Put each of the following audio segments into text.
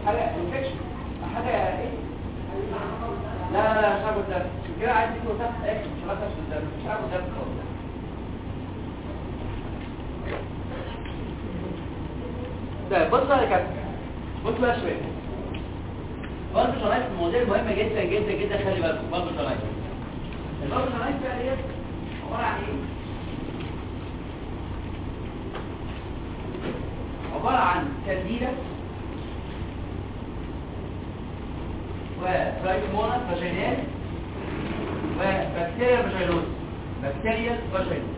حاجه انفكشن حاجه ايه لا لا لا مش هاخد دم كده عايز تيجي تحت اكل مش هاخد دم مش هاخد دم خالص طيب بص بقى يا كابتن بص بقى شويه برضه شرايط المواضيع مهمه جدا جدا جدا خلي بالكم برضه شرايط البرضه شرايط بقى ديت عباره عن ايه عباره عن كانديدا وترايكوموناس فاجينال وبكتيريا فاجينوز بكتيريا فاجينوز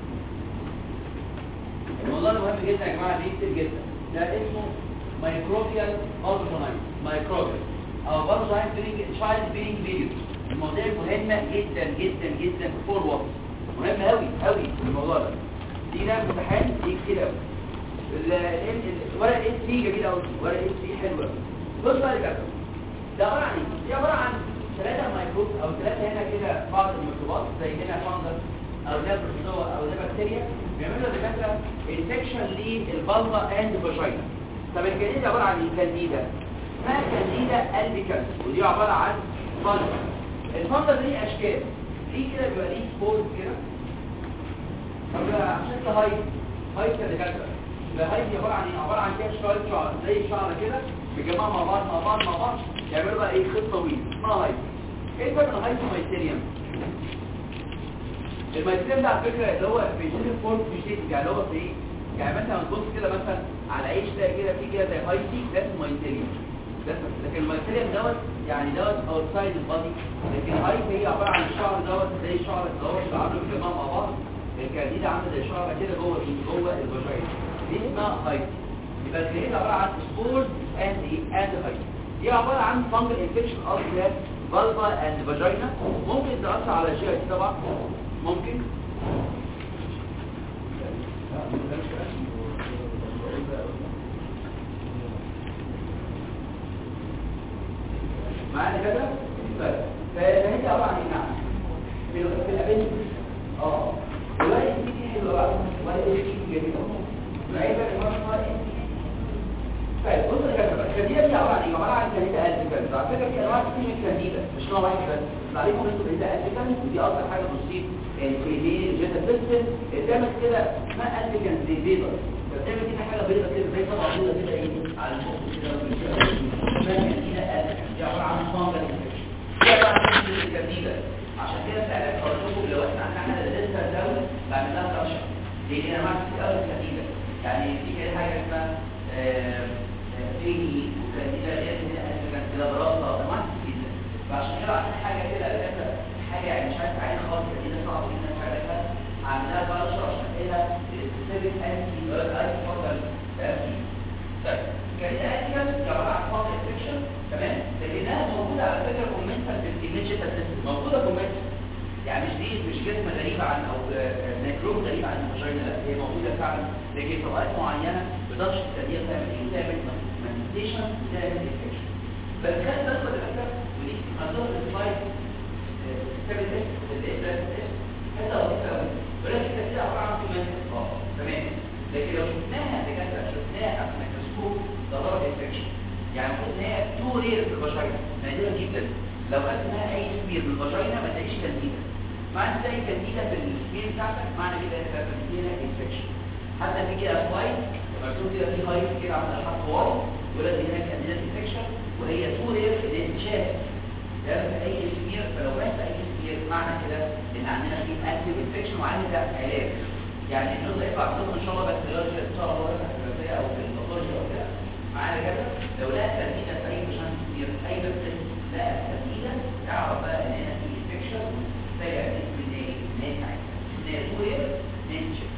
الموضوع ده مهم جدا يا جماعه ليه كتير جدا ده اسمه مايكروبيال اورجانيزم مايكروبيال او اورجانيزم بيرنج تشايلد بيرنج فيروس المواضيع مهمه جدا جدا جدا فور وقت مهم قوي قوي الموضوع ده دي ده امتحان دي كتير قوي ورق الاس سي جميل قوي ورق الاس سي حلو قوي بص بقى يا كابتن ده عباره عن ايه دي عباره عن ثلاثه مايكروب او ثلاثه هنا كده بعض الميكروبات زي هنا فانجس او ده بروتوزوا او ده بكتيريا بيعملوا دكاتره انفكشن للبلغه اند فاجينا طب الكانديدا عباره عن ايه كانديدا اسمها كانديدا البيكال ودي عباره عن فانجس الفانجس دي اشكال في كده بيبقى ليه سبورت كده طب عشان ده هاي هاي كدكاتره الهاي دي عباره عن ايه عباره عن كده شويه شعر زي شعر كده بيجمعوا مع بعض مع بعض مع بعض يعملوا بقى ايه خط طويل اسمها هاي ايه الفرق بين الهاي والميتيريوم الميتيريوم ده على فكره اللي هو بيشيل الفورم بيشيل يعني هو في ايه يعني مثلا تبص كده مثلا على عيش تلاقي كده في كده زي هاي سي ده اسمه ميتيريوم لكن الميتيريوم دوت يعني دوت اوتسايد البادي لكن هاي هي عباره عن الشعر دوت زي الشعر دوت العظم بيجمعوا مع بعض الكانديدا عامله زي شعره كده جوه ايه جوه الفاجينا دي اسمها هاي يبقى الكانديدا عباره عن سبورز اند ايه اند هاي دي عباره عن فانجل انفكشن اوف ذا فالفا اند فاجينا ممكن تاثر على الجي اي طبعا ممكن معانا كده فهي عباره عن ايه نعم في في الابنت اه ولا دي حلوه بقى ولا دي جميله معايا بقى المره طيب بص يا جماعه الكانديدا دي عباره عن ايه عباره عن كانديدا الفيكال على فكره في انواع كتير من الكانديدا مش نوع واحد بس عليكم انتوا كانديدا الفيكال ودي اكتر حاجه بتصيب الكريدين جيتا سيستم قدامك كده اسمها الفيكال زي بيضه قدامك كده حاجه بيضه كده زي طبعا بيضه كده ايه على الفوق كده اسمها كانديدا الفيكال دي عباره عن فانجل انفكشن دي عباره عن الكانديدا عشان كده في علاج خرطوم لو احنا عندنا لسه دوله بعمل لها كرشه ليه انا معاك في اول كانديدا يعني في كده حاجه اسمها فيني وكانديدا ديت كانت كده براسه ما جدا فعشان كده عشان حاجه كده كده حاجه يعني مش عارف عين خالص كانديدا صعب جدا في علاجها عاملها كرشه عشان كده سبيسيفيك انتي اي فوكال ثيرابي طيب كانديدا انتي عباره عن فوكال انفكشن تمام لكنها موجوده على فكره كومنتال في الايميجيتال سيستم موجوده كومنتال يعني مش دي مش جسم غريب عن او ميكروب غريب عن الفاجينا لا هي موجوده فعلا لكن في اوقات معينه بتقدرش تخليها تعمل ايه تعمل مانيفستيشن تعمل انفكشن بس كانت تدخل الاكتر ودي هتظهر السلايد ستابل اس اللي هي بلاس اس حتى لطيفه قوي ولكن كانت عباره عن كومنتال اه تمام لكن لو شفناها دكاتره شفناها في الميكروسكوب ده ضرب انفكشن يعني المفروض ان هي تو رير في الفاجينا نادره جدا لو قلت انها اي سبير من الفاجينا ما تلاقيش كانديدا معنى تلاقي كانديدا في السبير بتاعتك معنى كده ان كانديدا انفكشن حتى في كده سلايد مكتوب كده في هايت كده عند الحرف واو يقول لك هنا كانديدا انفكشن وهي تو رير اللي اتشاف ده في اي سبير فلو بس اي سبير معنى كده ان عندنا في اكتيف انفكشن وعندنا ده علاج يعني النقطه يطلع عندكم ان شاء الله بكتيريولوجي ان شاء الله او في الباثولوجي او كده معانا كده لو لقى كانديدا في اي مشان كتير اي بكتيريا لقى كانديدا اعرف بقى ان هنا في انفكشن زي اسم الايه نيت نيتوير نيتشر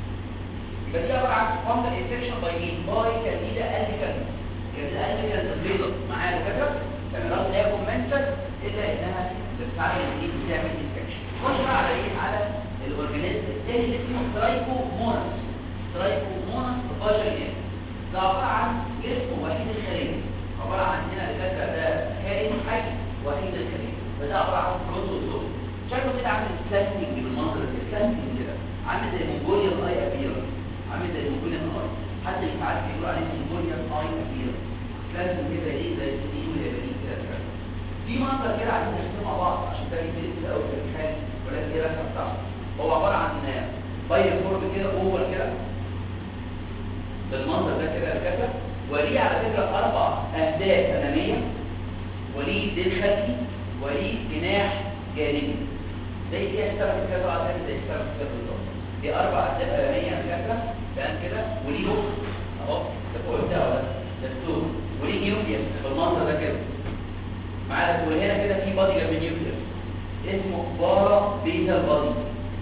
يبقى دي عباره عن فانجل انفكشن باي مين باي كانديدا الفيكال كانديدا الفيكال البيضه معايا كده كاميرات لا كومنتد الا انها بتتعامل دي بتعمل انفكشن خش بقى على ايه على الاورجانيزم الثاني اللي اسمه ترايكوموناس ترايكوموناس فاجينال ده عباره عن جسم وحيد الخليه عباره عن هنا الفكره ده كائن حي وحيد الخليه فده عباره عن بروتوزوم شكله كده عامل سلانتنج بالمنظر كده سلانتنج كده عامل زي مونجوليان اي ابيرنس عامل زي مونجوليان اي حتى ساعات بيقولوا عليه مونجوليان اي ابيرنس لازم كده ايه زي السنين واليابانيين كده في منظر كده عايزين نرسمه مع بعض عشان ده بيتقلب في الاول في الامتحان ولا دي رسمه بتاعته هو عباره عن باير فورم كده اوفر كده بالمنظر ده كده كده وليه على فكره اربع اهداف اماميه وليه ديل خلفي وليه جناح جانبي زي دي اشتغل كده طبعا زي زي اشتغل كده بالظبط دي اربع اهداف اماميه على فكره تمام كده وليه نص اهو ده فوق بتاعه ده ده السور وليه نيوكليس بالمنظر ده كده معاك وهنا كده في بادي جنب النيوكليس اسمه بارا بيتا بادي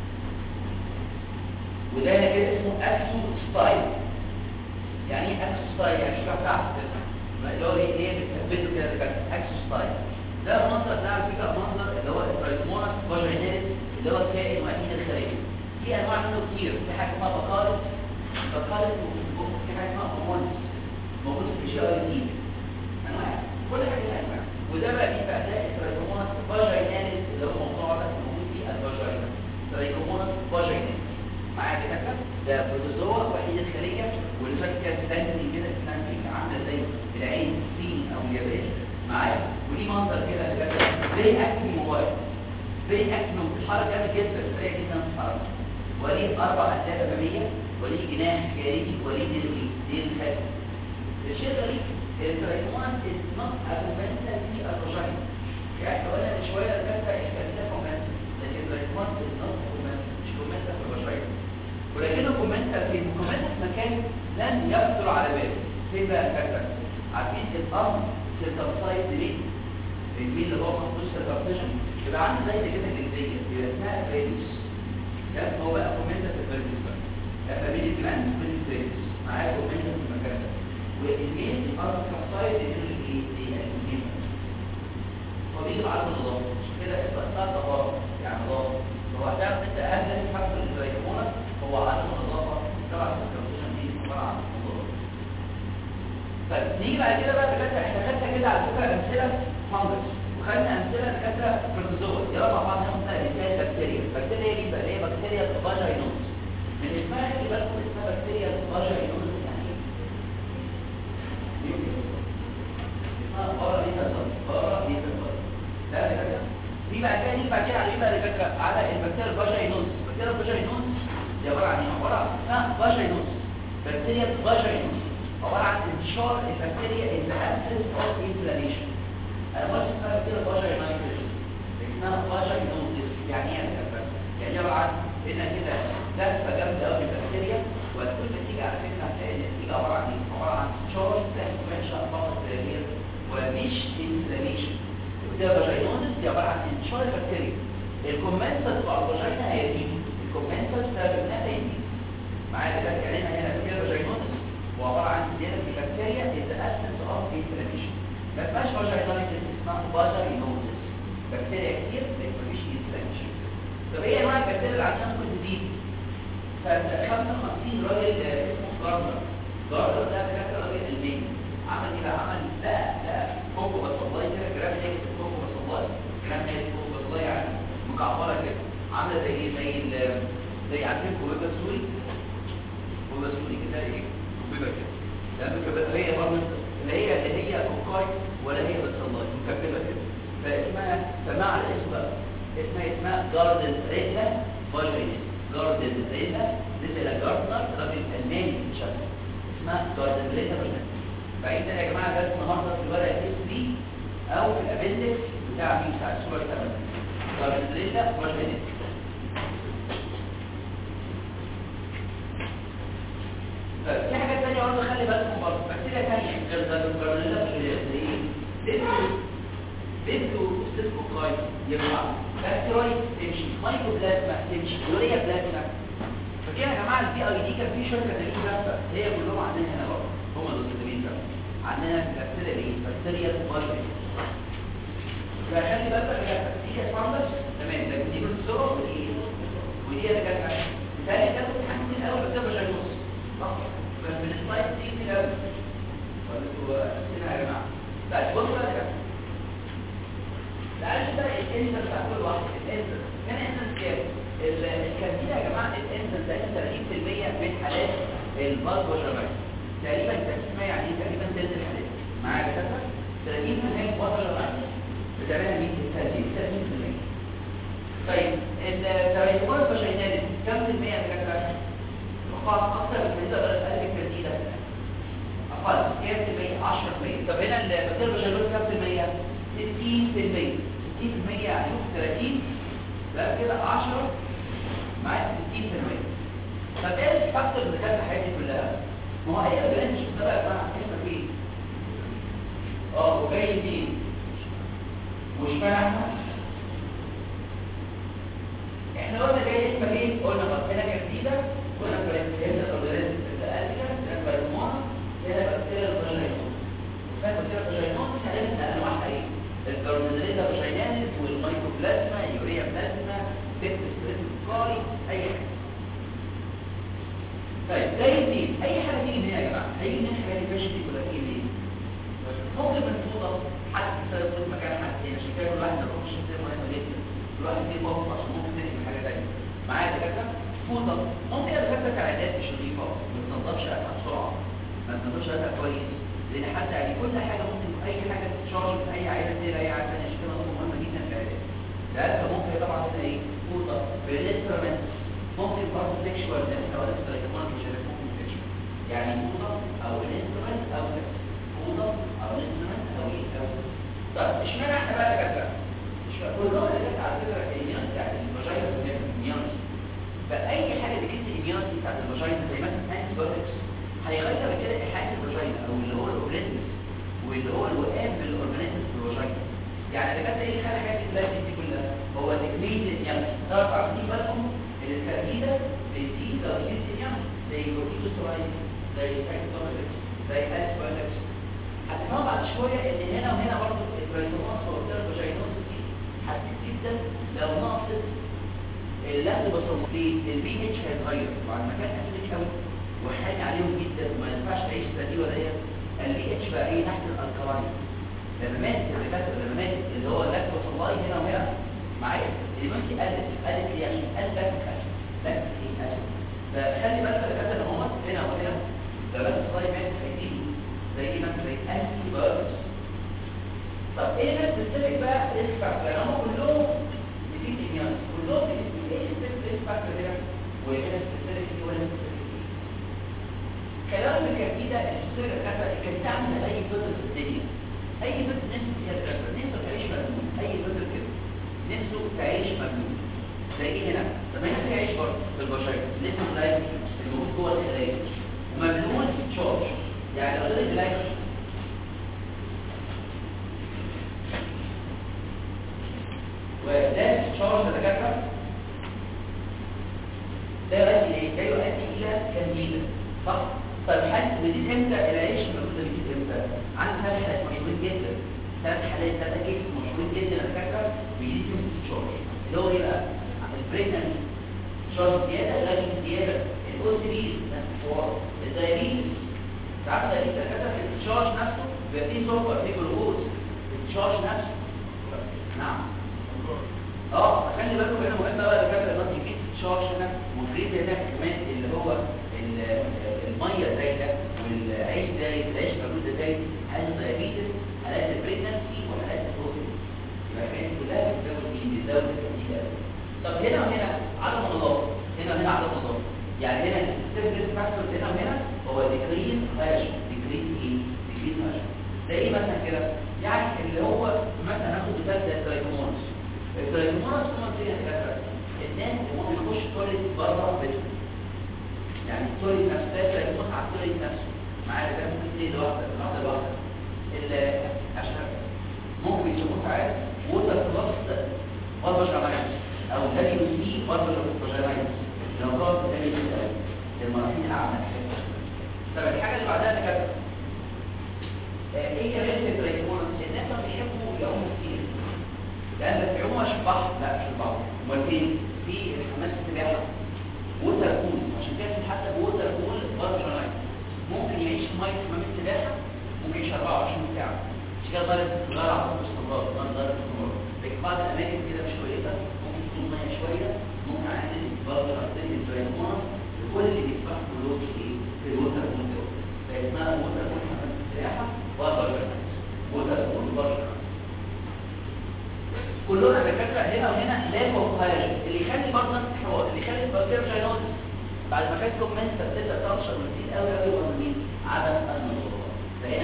وده هنا كده اسمه اكسو ستايل يعني ايه اكسو ستايل يعني شبه تحت اللي هو ايه ايه بتثبته كده كده اكسو ستايل ده المنظر ده على فكره منظر اللي هو الترايزمونس فاجيناليس اللي هو الكائن الوحيد الخارجي في انواع منه كتير في حاجه اسمها بقالة بقالة في حاجه اسمها هرمونز موجود في الجي اي دي انواع كل حاجه لها انواع وده بقى بيبقى ده الترايزمونس فاجيناليس اللي هو موضوع ده موجود في الفاجينا ترايزمونس فاجيناليس معايا كده ده بروتوزوا وحيد الخليه والفكه ستاندنج كده ستاندنج عامله زي العين الصين او اليابان معايا وليه منظر كده كده زي اكل موبايل زي اكل بتتحرك جامد جدا سريع جدا بتتحرك وليه اربع اهداف اماميه وليه جناح خارجي وليه ديل ديل خارجي الشيء الغريب الترايكومان از نوت اكومنتال في الرجاين يعني قلنا من شويه الكاسه اختلفت كومنتال لكن الترايكومان از نوت كومنتال مش كومنتال في الرجاين ولكنه كومنتال في كومنتال في مكان لن يخطر على باله فين بقى الكاسه عارفين الامر سيرتمسايد ليه الميل اللي هو مخصوص سيرتمسيشن يبقى عنده زي كده جلديه يبقى اسمها فيروس ده هو بقى كومنتال في الفيروس بقى يبقى بين الجلاند وبين الفيروس معايا كومنتال في المكان ده والميل الامر سيرتمسايد اللي هي هو بيجي على النظام كده اسمها طهاره يعني نظام هو هتعرف انت اهم حاجه في الزيتونه هو عدم النظافه طبعا السيرتمسيشن دي عباره عن نظافه طيب نيجي بعد كده بقى دكاتره احنا خدنا كده على فكره امثله فانجس وخدنا امثله دكاتره بروتوزوا يلا مع بعض ناخد بقى مثال بكتيريا البكتيريا دي بقى هي بكتيريا فاجينوس من اسمها خلي بالكم اسمها بكتيريا فاجينوس يعني ايه؟ اسمها بارا بيتا صل بارا بيتا صل لا دكاتره دي بقى كده نيجي بعد كده على ايه بقى دكاتره على البكتيريا الفاجينوس البكتيريا الفاجينوس دي عباره عن ايه؟ عباره عن اسمها فاجينوس بكتيريا فاجينوس عبارة عن انتشار البكتيريا in the absence of inflammation انا ما اسمها بكتيريا فاجينايتس اسمها فاجينوزيس يعني ايه الكلام يعني عبارة عن هنا كده لفة جامدة قوي البكتيريا وكل نتيجة على فكرة هتلاقي النتيجة عبارة عن ايه؟ عبارة عن انتشار انفلاميشن فقط غير ومش انفلاميشن البكتيريا فاجينوزيس دي عبارة عن انتشار البكتيريا الكومنسا بتاع الفاجينا هي دي الكومنسا بتاع البنات هي دي معايا دلوقتي يعني هنا بكتيريا فاجينوزيس وعبارة عن زيادة في البكتيريا in the absence of inflammation ما اسمهاش فاجينايتس اسمها فاجينوزيس بكتيريا كتير مفيش inflammation طب ايه انواع البكتيريا اللي عندنا ممكن تزيد؟ ف 55 راجل اسمه جاردنر جاردنر ده كان راجل الماني عمل ايه بقى؟ عمل لا لا كوكو بس والله كده جرام نيجاتيف كوكو بس والله جرام نيجاتيف كوكو بس والله يعني مكعبره كده عامله زي ايه؟ زي ال زي عارفين كوبيبه سوري كوبيبه سوري كده ايه؟ مكببه كده لان مكببه هي برضه لا هي اللي هي كوكاي ولا هي بس الله مكببه كده فاسمها سماع الاسم بقى اسمها اسمها جاردن ريلا فاجينيس جاردن ريلا نزل جاردنر راجل الماني شاب اسمها جاردن ريلا فاجينيس فانت يا جماعه درس النهارده في الورقه اس بي او في الابندكس بتاع مين بتاع الصوره كمان جاردن ريلا فاجينيس في حاجات تانية برضه خلي بالكم برضه بكتيريا تانية غير ده الجرانيلا زي ايه؟ بنتو ستيسكوكاي يبقى بكتيريا تمشي مايكوبلازما تمشي يوريا بلازما فكده يا جماعه البي اي دي كان في شركه تانية جنبها هي كلهم عندنا هنا برضه هم دول اللي ده عندنا بكتيريا ايه؟ بكتيريا فاجينال فخلي بالك يا دي كانت فانجس تمام لكن دي بروتوزوا ودي ودي اللي كانت ثاني كانت بتحكم الاول بكتيريا فاجينوس بس من السلايد دي كده ولا هنا يا جماعه طيب بصوا بقى كده تعالوا بقى الانسر بتاع كل واحد الانسر كان انسر كام الكانتين يا جماعه الانسر ده 30% من حالات الباز وشبكه تقريبا 30% يعني تقريبا ثلث الحالات معاك كام في المية 10% طب هنا البكتيريا الفاجينوز كام في المية 60% 60% يعني شوف 30 بقى كده 10 معاك 60% طب ايه الفاكتور اللي كانت الحاجات دي كلها ما هو اي برنامج مش بقى يا جماعه اسمه ايه اه وجاي منين مش فاهم احنا قلنا جاي اسمها ايه قلنا بكتيريا جديده قلنا بكتيريا الاورجانيزم الاليكا البرمون هنا بكتيريا الفاجينوز فبكتيريا الفاجينوز هنبدا انواعها ايه البرمونيزا فاجيناليس والمايكوبلازما يوريا بلازما بيت ستريس كاري اي حاجه طيب ده يزيد اي حاجه تيجي منين يا جماعه هيجي من الحاجات اللي دي كلها تيجي منين ممكن من فوضى حد يصير مكان حد تاني عشان كده كل واحد يخش في مهمه جدا كل واحد فيه موقف عشان ممكن تنقل حاجه ثانيه معايا دكاتره فوضى ممكن دكاتره كعادات مش نظيفه ما تنضفش رقبتها بسرعه ما تنضفش رقبتها كويس لان حتى يعني كل حاجه ممكن اي حاجه تتشارج من اي عيله تصير اي عيله ثانيه عشان كده نقطه مهمه جدا في العلاج ده ممكن طبعا هنا ايه فوضى بالانسترومنت ممكن برضه سيكشوال او الاسترايكمان مش ممكن سيكشوال يعني فوضى او الانسترومنت او فوضى او الانسترومنت او ايه او طب اشمعنى احنا بقى دكاتره اشمعنى كل نوع اللي جت على فكره الاميونتي بتاعت الفاجينا الاميونتي فاي حاجه بتجيب الاميونتي بتاعت الفاجينا زي مثلا انتي بايوتكس هيغير كده ايحاء الفاجينا او اللي هو الاورجانيزم واللي هو الوئام بالاورجانيزم في الفاجينا يعني دكاتره ايه خلى حاجات البلاد دي كلها هو تكميل الاميونتي تعرف عارفين بالكم ان التركيزه بتزيد تركيز الاميونتي زي كورتيكوستيرويد زي سايتوتوكسيكس زي انتي هتفهم بعد شوية ان هنا وهنا برضه البريتوماس والتربوجينوس دي هتزيد جدا لو نقصت اللاكتوباسوماتين البي اتش هيتغير بعد ما كان اسيدك قوي وحامي عليهم جدا وما ينفعش تعيش دي ولا هي البي اتش بقى ايه تحت الالكلاين لما مات الدكاتره لما مات اللي هو اللاكتوباسوماتين هنا وهنا معايا الامونتي قلت قلت ليه عشان قلت لاكتيك اسيد لاكتيك اسيد فخلي بالك الدكاتره هم هنا وهنا ده بس صايم مات هيديله زي مثلا زي انتي بايوتكس طب ايه ده سبيسيفيك بقى ريسك فاكتور يعني هم كلهم بيزيد اميون كلهم بيزيد ايه سبيسيفيك ريسك فاكتور هنا وهنا سبيسيفيك دي وهنا سبيسيفيك كلام الجديدة السبيسيفيك فاكتور كان تعمل اي فطر في الدنيا اي فطر نفسه فيها الفاكتور نفسه تعيش مجنون اي فطر كده نفسه تعيش مجنون زي ايه هنا طب هنا في عيش برضه في البشريه نفسه لايف الموجود جوه الخلايا وممنوع تشارج يعني غير اللايف وده شارج الدكاتره ده يؤدي ايه؟ ده يؤدي الى كنديدا صح؟ طيب حد بيزيد امتى العيش المفروض بيزيد امتى؟ عندي ثلاث حالات مشهورين جدا ثلاث حالات ثلاث كيس مشهورين جدا الدكاتره بيزيد فيهم الشارج اللي هو ايه بقى؟ البريجننت شارج زياده لاجن زياده الاوسيبيز نفس الحوار الدايابيتس تعرف الدايابيتس الدكاتره في الشارج نفسه بيبقى فيه سكر فيه جلوكوز الشارج نفسه نعم اه خلي بالكم هنا مهم قوي الدكاتره الناس يجيب شارج هنا وفريد هنا كمان اللي هو الميه زايده والعيش زايد العيش موجود زايد حالات الدايابيتس حالات البريجنسي وحالات البروتين يبقى الحاجات كلها بتزود مين بتزود الكتير طب هنا وهنا عدم النظافه هنا وهنا عدم النظافه يعني هنا السيرفيس فاكتور هنا وهنا هو ديكريز هاش ديكريز ايه ديكريز هاش ده ايه مثلا كده يعني اللي هو مثلا ناخد مثال زي الترايكومونس الترايكومونس هم فين الكاتره الناس اللي هم بيخشوا تويليت بره بيتهم يعني التويليت نفسه ده الترايكومونس على التويليت نفسه معايا ده ممكن تيجي لوحده لوحده لوحده اللي عشان ممكن يسموه ساعات ووتر بلس باربش عمليات او دبليو سي باربش بروجرامات لو كانت دبليو سي للمراحل الاعلى طب الحاجه اللي بعدها كده ايه كمان في الترايكومونس الناس ما بيحبوا يعوموا كتير لان العوم مش البحر لا مش البحر امال فين في حمام السباحه ووتر بول عشان كده حتى ووتر بول بارجنايت ممكن يعيش في ميه حمام السباحه ممكن يعيش 24 ساعه مش كده ضرب ضرر على طول استمرار ضرر ضرر استمرار لكن بعض الاماكن كده مش كويسه ممكن تكون ميه شويه ممكن عندي برضه عندي الترايكومونس كل اللي بيتباع كله في في الووتر بول ده فاسمها ووتر بول حمام السباحه وبارجنايت ووتر بول بارجنايت كلنا دكاتره هنا وهنا لا فوقاج اللي يخلي برضه نفس الحوار اللي يخلي البكتيريا جاينوز بعد ما كانت لهم منسى تبدا تنشر وتزيد قوي قوي من مين عدم النظافه فهي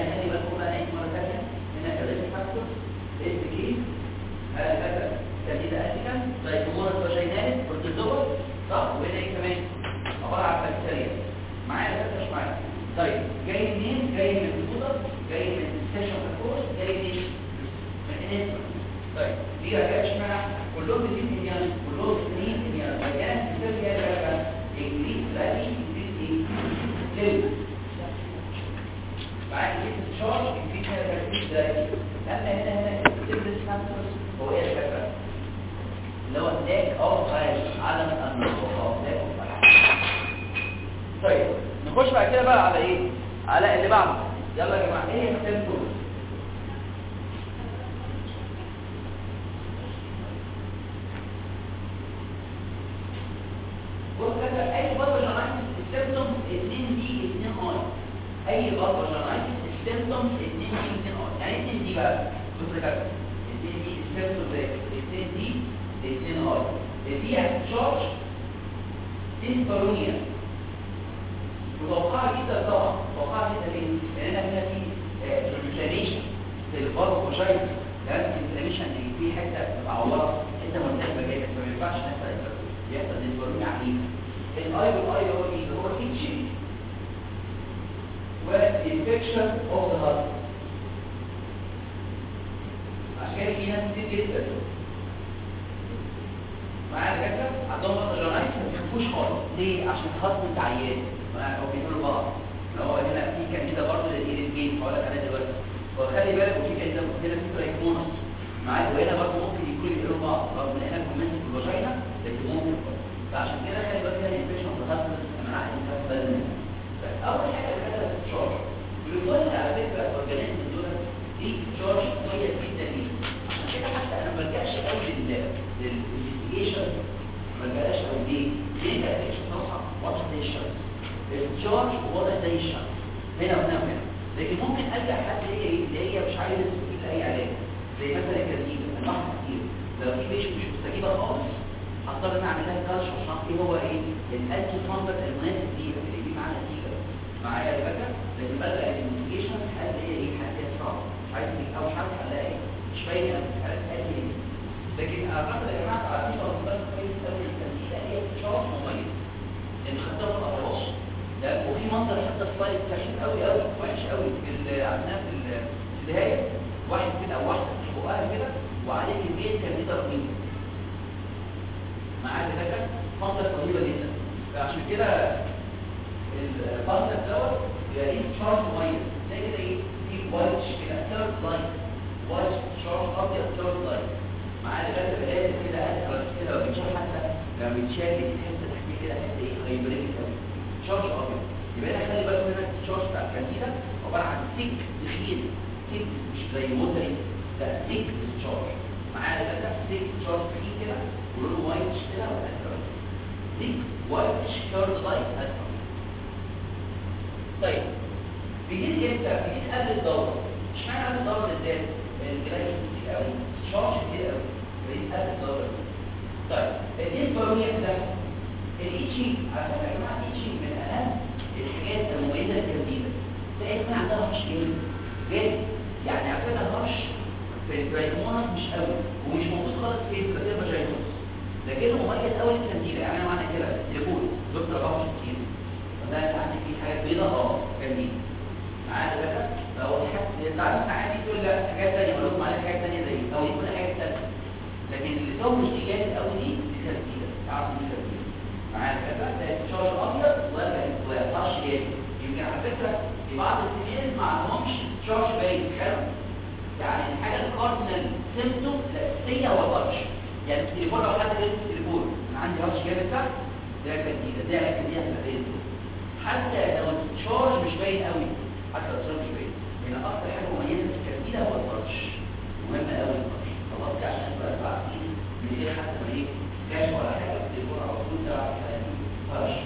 اميون ولو سكرين اميون فكانت السيرفي هي بقى انجليز رالي انجليز ايه ليه معاك جيت شارج انجليز هنا تركيز ده اما هنا هنا السيرفيس كانسر هو ايه الفكره اللي هو لاك اوف عدم النظافه لاك اوف طيب نخش بعد كده بقى على ايه على اللي بعده يلا يا جماعه ايه هي السيمبتومز بص كده اي بطل جنايتس السيمبتومز 2 دي 2 اي اي بطل جنايتس السيمبتومز 2 دي 2 اي يعني 2 دي بقى بص كده 2 دي السيمبتومز 2 دي 2 اي دي تشارج ديسبارونيا متوقعه جدا طبعا متوقعه جدا ليه؟ لان هنا في انفلاميشن في الفاركوجايت لان الانفلاميشن في حته معوره حته مرتبه جدا فما ينفعش نحصل يحصل ديسبارونيا عنيف الاي والاي هو ايه؟ هو اتشنج والانفكشن اوف ذا هارت عشان كده في ناس كتير جدا معايا دكاتره عندهم بطل جرايتس ما بيخافوش خالص ليه؟ عشان الهارت متعيان هو بيقولوا بعض لو هو هنا في كان كده برضه للايد الجيم هقول لك عليها دلوقتي وخلي بالك وفي كده هنا في ترايكونس معاك وهنا برضه ممكن يكون بيقولوا بعض رغم ان هنا كومنت في الفاجينا لكن ممكن فعشان كده خلي بالك هنا الانفكشن في الهارت انا عايز نخاف بالنا منها اول حاجه كده الشارج والجلوكوز على فكره الاورجانيزم دول دي شارج كويس جدا ليه عشان كده حتى انا ما بلجاش قوي للانفستيجيشن ما بلجاش قوي ليه؟ ليه انت هتكشف نصها واتش ستيشن التشارج وضع زي الشمس هنا وهنا وهنا لكن ممكن ارجع حد هي ايه اللي هي مش عايز تستجيب لاي علاج زي مثلا الكرتيبه الواحد كتير لو في بيش مش مستجيبه خالص هضطر ان اعمل لها كالش عشان اعرف ايه هو ايه الانتي فانتر المناسب ليها اللي يجيب معاها نتيجه معايا يا فكره لكن برجع الانفستيجيشن حد هي ايه حد هي صعب مش عايز او حد هلاقي مش باينه حالات قد لكن اعتقد يا جماعه عارفين توصيلات كويس قوي الكرتيبه هي تشارج مميز لان خدتها في الاطراف ده وفي منظر حتى سلايد سخيف قوي قوي وحش قوي في عندنا في النهايه واحد كده او واحده في بقها كده وعليه كميه كانديدا رهيبه معاه كده منظر رهيبه جدا فعشان كده الباندا دوت بيبقى ليه شارج مميز زي كده ايه في وايت كده ثيرد لاين وايت شارج ابيض ثيرد لاين معاه لغايه بدايه كده ادخل كده وبيتشال حتى لما بيتشال بتحس تحتيه كده حته ايه هايبريد قوي شارج ابيض يبقى انا خلي بالكم هنا الشارج بتاع الكانديدا عباره عن سيك تخين سيك مش زي موتري ده سيك شارج معايا كده سيك شارج تخين كده ولونه وايت كده وازرق سيك وايت شارج لايت ازرق طيب بيجي امتى؟ بيجي قبل الدوره اشمعنى قبل الدوره بالذات؟ الجلايش كتير قوي شارج كتير قوي بيجي قبل الدوره طيب الديسبارونيا ده الايتشي على فكره يا جماعه الايتشي من اهم الحاجات المميزه الجديده تلاقي ان عندها هرش جامد جامد يعني على فكره الهرش في البرايمونس مش قوي ومش موجود خالص في الكاتيربا جاينوس لكنه مميز قوي للتنزيل يعني انا معنى كده التليفون دكتور 24 كتير فده انت عندك فيه حاجات بيضاء اه جميل معايا كده لو حد انت عارف عادي تقول لا حاجات ثانيه اقول لكم على حاجات ثانيه زي او يكون حاجات ثانيه لكن اللي تو مش جامد قوي دي دي ترتيبه تعرف دي ترتيبه معايا كده ده الشارج ابيض ولا ولا طرش جامد يمكن على فكره في بعض السنين ما عندهمش شارج باين حلو يعني الحاجه الكاردينال سيمتوم الاساسيه هو الطرش يعني التليفون لو حد جاب التليفون انا عندي هرش جامد ده ده جديده ده جديده هتبقى حتى لو الشارج مش باين قوي حتى لو الشارج مش باين هنا اكتر حاجه مميزه في الترتيبه هو الطرش مهم قوي الطرش خلاص كده عشان تبقى عارفين من غير حتى ما ايه كاش ولا حاجه في التليفون على طول ده طرش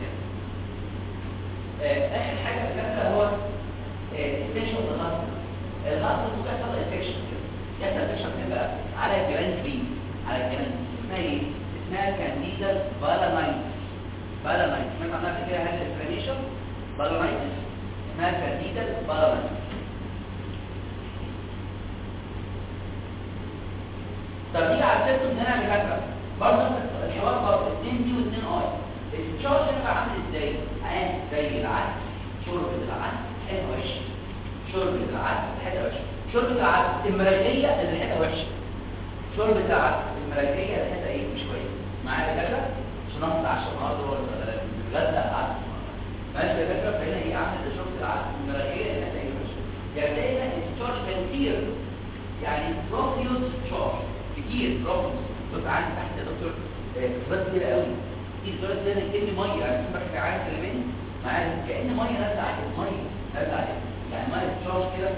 اخر حاجه في الكلام هو الانفكشن الغصب الغصب ممكن يحصل انفكشن يحصل انفكشن فين بقى على الجيران فري على الجيران اسمها ايه اسمها كانديدا بالانايتس بالانايتس سمعت عنها قبل كده هذا الانفلاميشن بالانايتس اسمها كانديدا بالانايتس طب نيجي على السيستم هنا اللي فاكره برضه الحوار برضه 2 دي و2 اي التشارج هيبقى عامل ازاي؟ عامل زي العدس شرب العدس حته وحشه شرب العدس حته وحشه شرب العدس المرغيه اللي حته وحشه الدكتور بتاع الملكيه الحته ايه مش كويس معايا يا دكاتره عشان اطلع عشان النهارده هو الغدا العدس ماشي يا دكاتره فهنا ايه عامل شفت العدس الملكيه الحته ايه مش يعني لقينا التشارج كان كتير يعني بروفيوس تشارج كتير بروفيوس بص عندي تحت يا دكتور اثبات كتير قوي في اثبات زي كأن ميه يعني اسمك في عين كلمين معايا كأن ميه نازله عليك ميه نازله عليك يعني ميه تشارج كده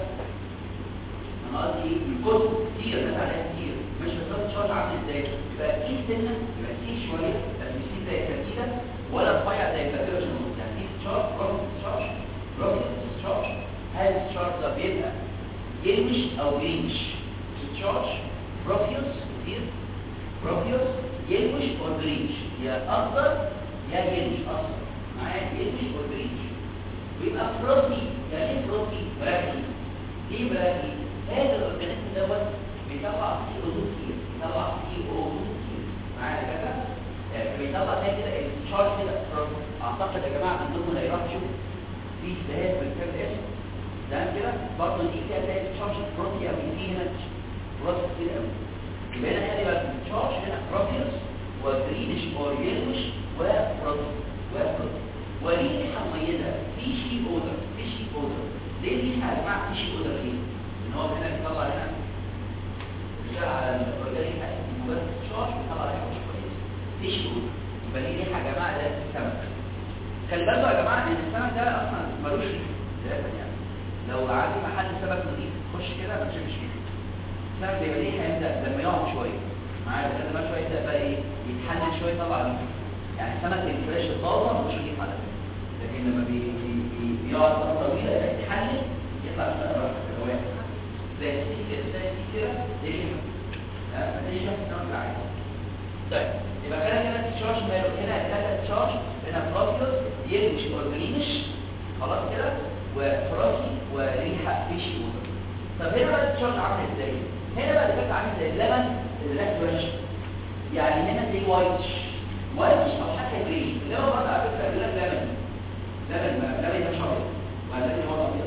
انا قصدي ايه الكتب كتير نازله عليها كتير مش بالظبط تشارج عامل ازاي يبقى في سنه يبقى في شويه بس مش في زي كده ولا رفيع زي الفاتوره يعني في تشارج بروفيوس تشارج بروفيوس تشارج هل التشارج ده بيبقى يلمش او جرينش تشارج بروفيوس كتير بروفيوس يلمش او جرينش يا اخضر يا يلمش اصفر معايا يلمش او جرينش ويبقى فروتي يعني ايه فروتي براكي ليه براكي هذا الاورجانيزم دوت بيطلع سي او 2 كتير بيطلع سي او 2 كتير معايا كده بيطلع زي كده التشارج كده فروتي اعتقد يا جماعه عندكم هيروح يشوف في اجتهاد بالكامل اسم تمام كده برضه دي فيها زي تشارج بروتي او في هنا بروتي كتير قوي يبقى هنا خلي بالك التشارج هنا بروتيوس وجرينش اور يلوش وبروتي وبروتي وليه ريحه مميزه في شي اودر في شي اودر ليه ريحه يا جماعه في شي اودر ليه؟ ان هو هنا بيطلع هنا بيشتغل على الاورجانيك اسيد مجرد التشارج بيطلع ريحه مش كويسه في شي اودر يبقى ليه ريحه يا جماعه ده السمك خلي بالكم يا جماعه ان السمك ده اصلا ملوش ريحه يعني لو عندي محل سمك نظيف خش كده ما تشمش فيه السمك بيبقى ليه هيبدا لما يقعد شويه معايا لما ما شويه يبدا بقى ايه يتحلل شويه يطلع ريحه يعني السمك الفريش الطازه مش ريحه على فكره لكن لما بي بي بي بيقعد فتره طويله يبقى يتحلل يطلع بقى ريحه زي السي كده زي السي كده دي ريحه ما دي ريحه السمك العادي طيب يبقى كده كده التشارج ماله هنا ثلاثه تشارج هنا بروتيوس يلمش اورجانيش خلاص كده وفراشي وريحه فيشي اوزر طب هنا بقى التشارج عامل ازاي هنا بقى اللي عامل زي اللبن اللي ريحته وحشه يعني هنا زي وايتش وايتش او حتى جري اللي هو برضه على فكره بيقول لك لبن لبن لبن ده مش ابيض ولا لبن هو ابيض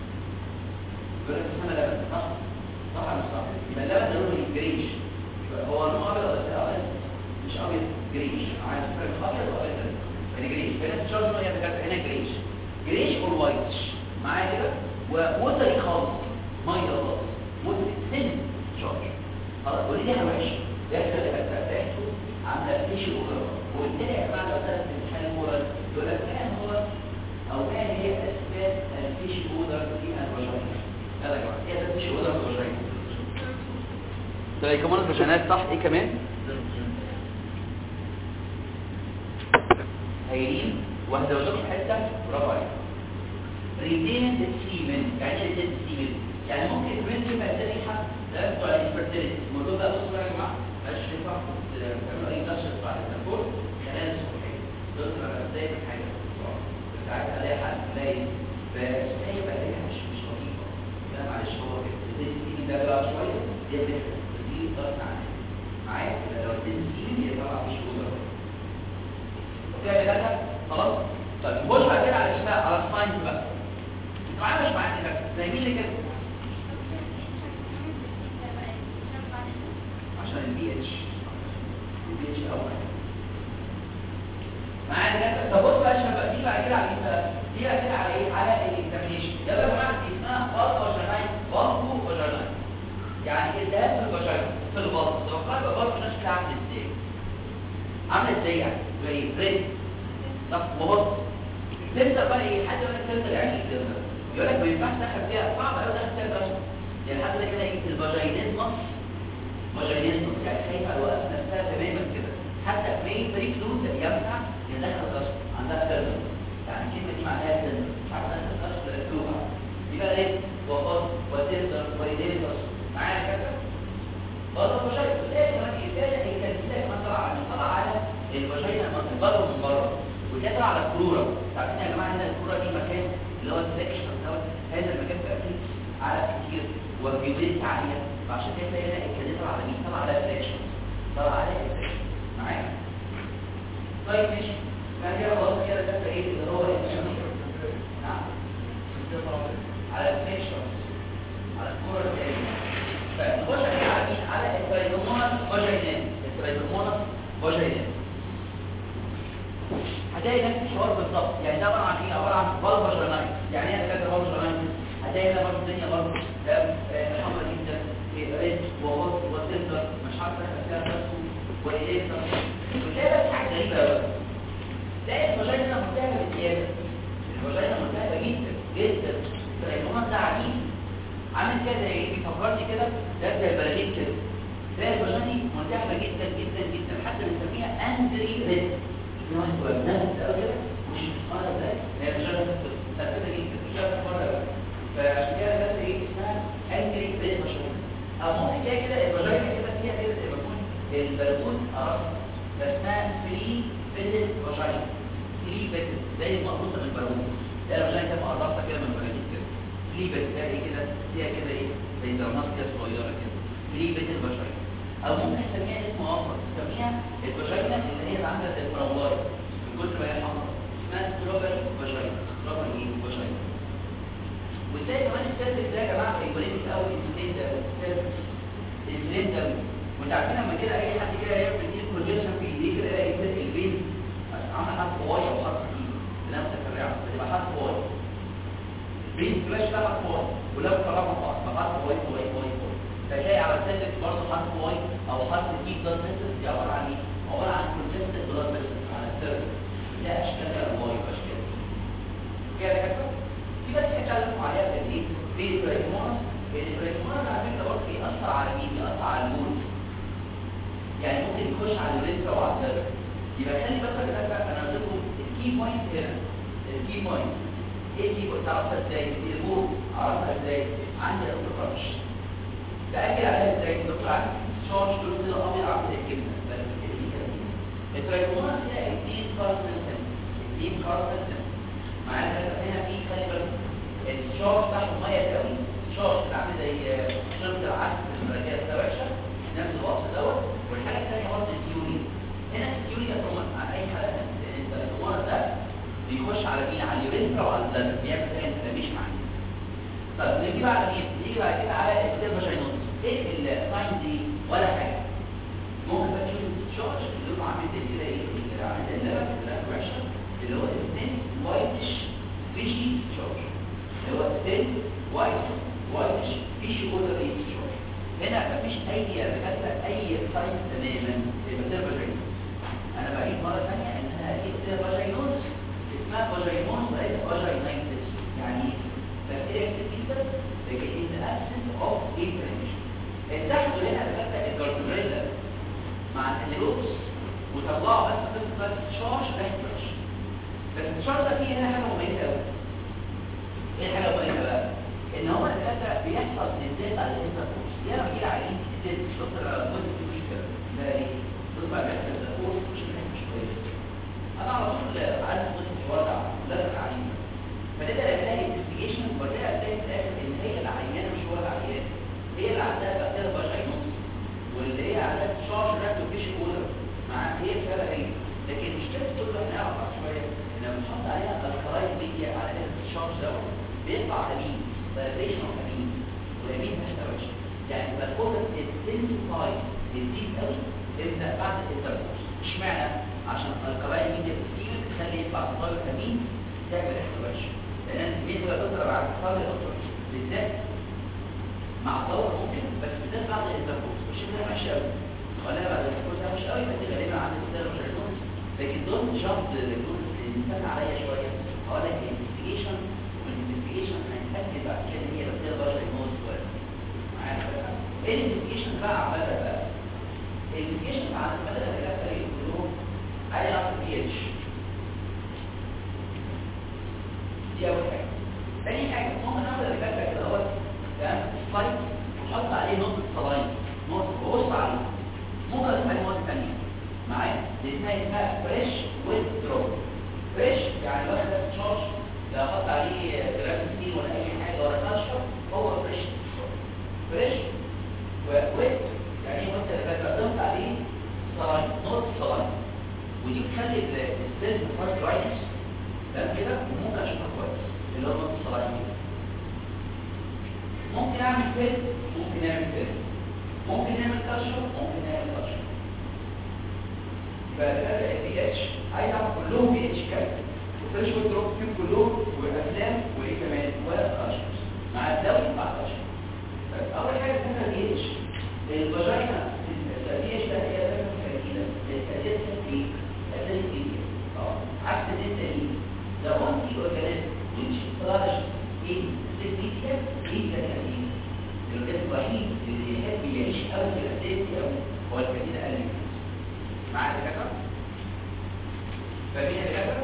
بيقول لك اسمها لبن صح صح ولا مش صح يبقى اللبن ده لونه جريش هو لونه ابيض ولا ابيض مش ابيض جريش عايز تفرق ابيض وابيض يعني جريش فهنا التشارج هنا هنا جريش جريش اور وايتش معايا كده ووتري خالص ميه خالص وتري سن شارج خلاص ودي ريحه وحشه ريحه ريحته عامله فيش اوفر والتاني يا جماعه لو سالت في امتحان المورال يقول لك كان هو او ما هي اسباب الفيش اوفر في الفاجينا يلا يا جماعه ايه اسباب الفيش اوفر في الفاجينا طيب كمان الفاجينات صح ايه كمان هايلين واحده وشوف حته برافو عليك ريتين السيمن يعني ايه ريتين السيمن يعني ممكن كمان تبقى ريحه ده بتوع الانفيرتيليتي الموضوع ده بصوا يا جماعه مش ينفع تعملوا اي نشر بعد التنفس خلال الصبحيه تظهر ازاي حاجه ساعات الاقي حد تلاقي بس هي بقى ريحه مش مش لطيفه لا معلش هو ريتين السيمن ده بقى شويه دي بتفرق دي ضغط عليها معايا لو ريتين السيمن يبقى طبعا مش اوزر اوكي يا جدع خلاص طيب نخش بعد كده على الاسماء على الساينس بقى تعالى مش معايا كده زي مين اللي كده عشان البي اتش البي اتش اول معايا كده طب بص بقى عشان بقى دي بعد كده على ايه بقى دي بقى كده على ايه على الاكزامينشن يلا يا جماعه دي اسمها بالب فاجيناين بالب فاجيناين يعني التهاب في الفاجينا في البطن لو قال بقى بالب الناس كده عامل ازاي عامله ازاي يعني زي بريد طب وبص تبدا بقى ايه حد يقول لك تبدا يعني يقول لك ما ينفعش تدخل فيها صعب قوي تدخل فيها بس يعني حد كده ايه الفاجينيزمس فاجينيزمس يعني خايفه على الوقت نفسها تماما كده حتى في فريق فلوس ينفع يدخل رشد عندها سيرفر يعني الكلمه دي معناها سيرفر مش عارف تدخل رشد للكلوها يبقى ايه وقص وتقدر وليديتس معايا كده برضه فاجينا ازاي كمان ازاي هي كانت ازاي كمان طلع على طلع على الفاجينا من بره ومن بره وكده على الكروره عارفين يا جماعه ان الكروره دي مكان اللي هو السكشن دوت هذا المكان بقى فيه عرق كتير وجديد عاليه فعشان كده تلاقي هنا الكلمه على مين طلع على السكشن طلع على السكشن معايا طيب ماشي بعد كده خلاص كده ده ايه اللي هو نعم على السكشن على الكروره الثانيه فنخش على مين على الفايلومات فاجينال هتلاقي نفس الحوار بالظبط يعني ده عباره عن ايه عباره عن فالفا جرانايت يعني ايه فاكر فالفا جرانايت هتلاقي هنا برضه الدنيا برضه ده حمرا جدا ريد وغط وسيلفر مش عارف فيها نفسه واليسر وتلاقي بس حاجه غريبه قوي تلاقي الفاجينا مرتاحه بزياده الفاجينا مرتاحه جدا جدا الهرمونات ده عجيب عامل كده زي ايه بيفكرني كده ده زي البلالين كده تلاقي الفاجينا مرتاحه جدا جدا جدا حتى بنسميها اندري ريد في واحد وابنها كده مش مصارى ده هي الفاجينا ثابته جدا مش عارف مره فعشان كده بس ايه اسمها اندري ريد مشهور او ممكن كده كده الفاجينا كده فيها كده زي ما يكون البلكون أرى فاسمها فري فيتد فاجينا فري فيتد زي المقصوصة من البلكون ده لو جاي تبقى قربتها كده من البلكون كده فري فيتد ده ايه كده فيها كده ايه زي درمات كده صغيرة كده فري فيتد فاجينا او ممكن نسميها اسم اخر نسميها الفاجينا اللي هي عامله زي الفراولايه من كتر ما هي حمراء اسمها ستروبري فاجينا ستروبري ايه فاجينا وتلاقي كمان السيرفس ده يا جماعه هيبوليتك قوي الانسولين ده السيرفس الانسولين ده وانت عارفين لما كده اي حد كده يعمل ايد كونجكشن في ايديه كده يلاقي كده البين عمل حرف واي او حرف اي لا متفرعه بتبقى حرف واي البين فلاش ده حرف واي ولو قربنا بقى حرف واي واي واي واي فتلاقي على السيرفس برضه حرف واي او حرف اي بلاد فيسلز دي عباره عن ايه؟ عباره عن كونجكتد بلاد فيسلز على السيرفس ده اشكال واي واشكال كده كده في بس اتكلموا عليها في الايه؟ في البريكمونس البريكمونس على فكره برضه بيأثر على مين؟ بيأثر على المود يعني ممكن يخش على الريترا وعلى الدرجة يبقى خلي بالك كده انا قلت لكم الكي بوينت هنا الكي بوينت ايه الكي بوينت تعرفها ازاي البورد اعرفها ازاي عندي دكتور كرش باجي عليها ازاي دكتور عندي شارج دول كده ابيض عامل زي الجبنه بس دي كده الترايكوما فيها اثنين كارسل اثنين كارسل معانا هنا في خلي بالك الشارج بتاعه ميه قوي الشارج اللي عامل زي شرط العسل المراجعه ده وحشه نفس الوصف دوت والحاجه الثانيه برضه التيوري هنا التيوري ده طبعا عن اي حاله التليفون ده بيخش على مين على اليوريثرا وعلى البلد بيعمل فيها انفلاميشن عندي طب نيجي بقى على مين نيجي بعد كده على السيرفاجينوس ايه الساين دي ولا حاجه ممكن بقى تشوف الشارج اللي هو عامل زي كده ايه كده عامل زي اللبن كده وحشه اللي هو الثين وايتش فيشي شارج اللي هو الثين وايت وايتش فيشي كولر ايه شارج هنا مفيش اي دكاتره اي ساين تماما يبقى سيرفاجينوس انا بعيد مره ثانيه انها اكيد سيرفاجينوس اسمها فاجينوس وليس فاجينايتس يعني بكتيريا كتير جدا لكن in the absence of inflammation اتحدوا هنا دكاتره الجارتوريلا مع الانيلوبس وطلعوا بس قصه تشارج ريسترش بس التشارج ده فيه هنا حاجه مميزه قوي ايه الحاجه المميزه بقى ان هو الدكاتره بيحصل انزال على الانتركورس يا راجل عايزين تزيد دكتور جزء في مشكله ده ايه دكتور بيحصل الانتركورس مش مش كويس انا على طول عايز اخد الوضع لازم عليه فنبدا نلاقي انفستيجيشن وبعدين نلاقي في الاخر ان هي العيانه مش هو العيان هي اللي عندها بكتيريا فاجينوس واللي هي عندها شارج راكتو فيش كولر مع هي فعلا هي لكن مشكله كل احنا نعرف شويه ان لما بنحط عليها الكلاين ميديا على الشارج دوت بيطلع امين فالريشن اوف امين والامين ما اشتغلش يعني يبقى الكولر انتنسيفاي يزيد قوي يبدا بعد الانتركورس اشمعنى عشان الكلاين ميديا بتزيد تخلي يطلع طالب امين تعمل احتواش لان الكميه تبقى تضرب على الطالب الاخر بالذات مع دور ممكن بس بالذات بعد الانتركورس مش كده ماشي قوي ولا بعد الانتركورس ده مش قوي بس غالبا عند السير مش هيكون لكن دول جامب للجروب استنى عليا شويه هقول لك الانفستيجيشن والانفستيجيشن هنتاكد بعد كده ان هي بكتيريا بشر الموت معايا ايه الانفستيجيشن بقى عمالها بقى الانفستيجيشن على المدى اللي جاب فريق كلهم عايز اعرف بي اتش دي اول حاجه تاني حاجه ممكن اعمل الفكره كده اهوت تمام سلايد وحط عليه نقطه صلاين نقطه ببص عليه ممكن اضيف عليه مواد ثانيه معايا دي اسمها اسمها فريش ويز دروب فريش يعني واخد تشارج لا احط عليه جرافيتين ولا اي حاجه ولا تنشر هو فريش فريش وويز يعني ايه مثلا الفكره ضغط عليه صلاين نقطه صلاين ودي بتخلي السيلز فاست رايتس تمام كده وممكن اشوفها كويس اللي هو نقطه صلاين كده ممكن اعمل فيلم ممكن نعمل فيلم ممكن نعمل كشف ممكن نعمل كشف فهذا البي اتش عايز اعرف كلهم بي اتش كام وفريش دروب فيهم كلهم والافلام وايه كمان واشخاص مع الدوري مع الاشخاص اول حاجه اسمها بي اتش الفاجينا البي اتش ده هي الفاجينا الاساسيه في اساسي اه عكس الانسان ده وان في اورجانيزم which flourish in significant regeneration الأورجانيزم الوحيد اللي يحب يعيش قوي في الاساسي قوي هو الكثير قلبي معايا كده فاهمين كده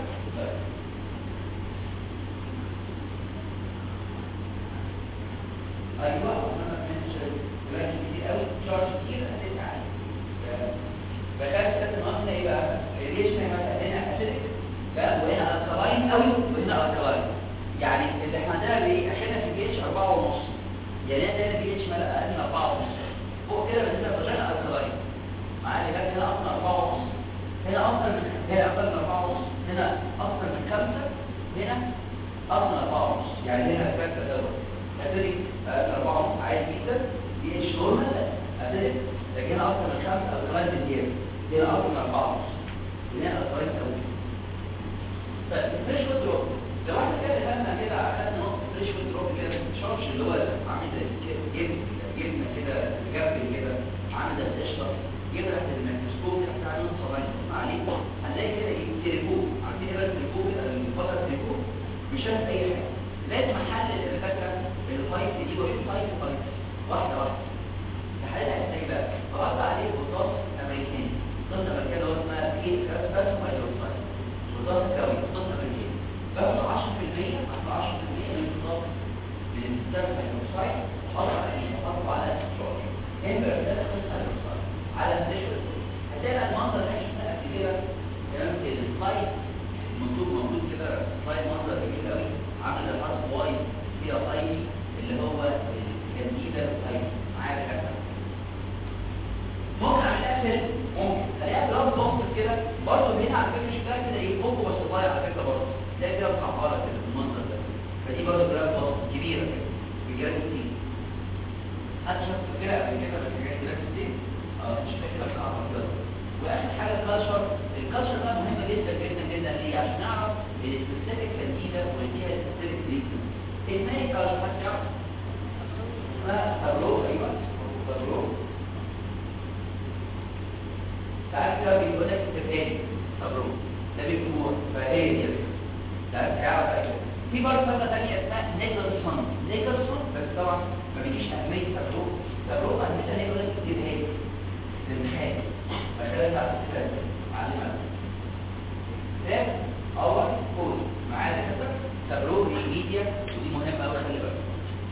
ايوه انا مش دلوقتي كتير قوي شارج كتير هتدفع فخلاص لازم اصلا ايه بقى ليش ما مثلا هنا اسيدك لا وهنا الكلاين قوي وهنا الكلاين يعني اللي احنا عندنا بايه اخرنا في الجيش 4 ونص يعني ده البي اتش مال اقل من 4 ونص فوق كده بالنسبه للفاجينا الكلاين معايا اللي جاب هنا اصلا 4 ونص هنا اكتر من هنا اقل من 4 ونص هنا اكتر من 5 هنا اكتر من 4 ونص يعني هنا الفاكتور دوت اسيدك اقل من 4 ونص عادي جدا دي اتش نورمال اسيدك لكن هنا اكتر من 5 او كمان بالزياده هنا اكتر من 4 ونص هنا الفايت قوي فالفريش دروب لو احنا كده دخلنا كده اخدنا نقطه فريش دروب كده الشارج اللي هو عامل زي جبن جبنه كده جبل كده عامل زي القشطه جبنا تحت الميكروسكوب تحت عليه صغير عليه هنلاقي كده ايه تليفون عارفين ايه بقى التليفون الفتره التليفون مش شايف اي حاجه لازم احلل الفكره الفايت دي وايه فايت فايت واحده واحده تحللها ازاي بقى بحط عليه بطاطس امريكاني بطاطس امريكاني اللي هو اسمها كيك بس مايلوسايد بطاطس كوي بطاطس امريكاني باخد 10% باخد 10% من البطاطس من البطاطس مايلوسايد احط عليه احط على الشارج امبر ده خلص على الفيجوال هتلاقي المنظر اللي احنا شفناه قبل كده تمام كده السلايد مكتوب موجود كده سلايد منظر جميل قوي عامل الحرف واي فيها اي اللي هو الجديده اي معايا كده ممكن اعملها فيلم ممكن الاقيها بلاد بوست كده برضه هنا على فكره شكلها كده ايه فوق بس صغير على فكره برضه تلاقي كده محمره كده بالمنظر ده فدي برضه بلاد بوست كبيره كده بجد كتير حد شاف كده قبل كده بس الحاجات دي كتير مش فاكر صعبة كده واخر حاجه الكالتشر الكالتشر بقى مهمه جدا جدا جدا ليه عشان نعرف السبيسيفيك كانديدا ودي السبيسيفيك تريتمنت اسمها ايه الكالتشر حد يعرف اسمها تابلو ايوه تابلو ساعات كده بيقول لك تبهاني تابلو ده بيكون فهي دي ده تعرف ايه في برضه فكره ثانيه اسمها نيكلسون نيكلسون بس طبعا ما بيجيش اهميه تابلو تابلو مثلا يقول لك تبهاني للمحال فكده بتاعت الكلام علمها ده اول كود معانا كده تابلو ميديا ودي مهمه قوي خلي بالك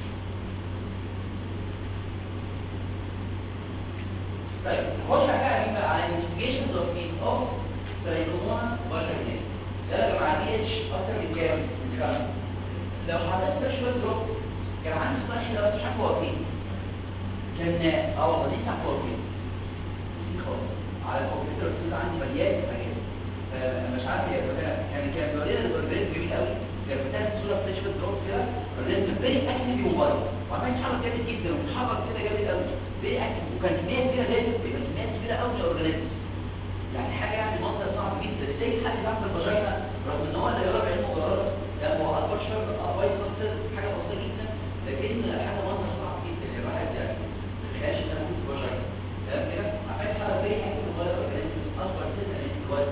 طيب نخش بقى بقى على investigations of meat of تريكومونا فاجينال ده يا جماعه دي اتش اكتر من كام؟ من خمسه لو حضرتك شويه دروب كان عندي سؤال كده بس مش عارف هو فين كان اه والله دي مش عارف هو فين خالص على الكمبيوتر الاستاذ عندي مليان حاجات مش عارف هي يعني كان بيورينا الاورجانيزم جميل قوي كان بتاخد صوره فلاش في دروب كده الاورجانيزم فيري اكتف في موبايل وعمال يتحرك جامد جدا وبيتحرك كده جامد قوي فيري اكتف وكان كميه كبيره جدا كان كميه كبيره قوي من الاورجانيزم يعني حاجه يعني منظر صعب جدا ازاي حد يعمل الفاجينا رغم ان هو اللي يقرب علمه جرار لا هو اكبر شر افايت حاجه بسيطه جدا لكن حاجه منظر صعب جدا الواحد يعني ما تخيلش ان انا كنت فاجينا تمام كده عمال يتحرك فيري اكتف موبايل اورجانيزم اكبر سنه من الجواز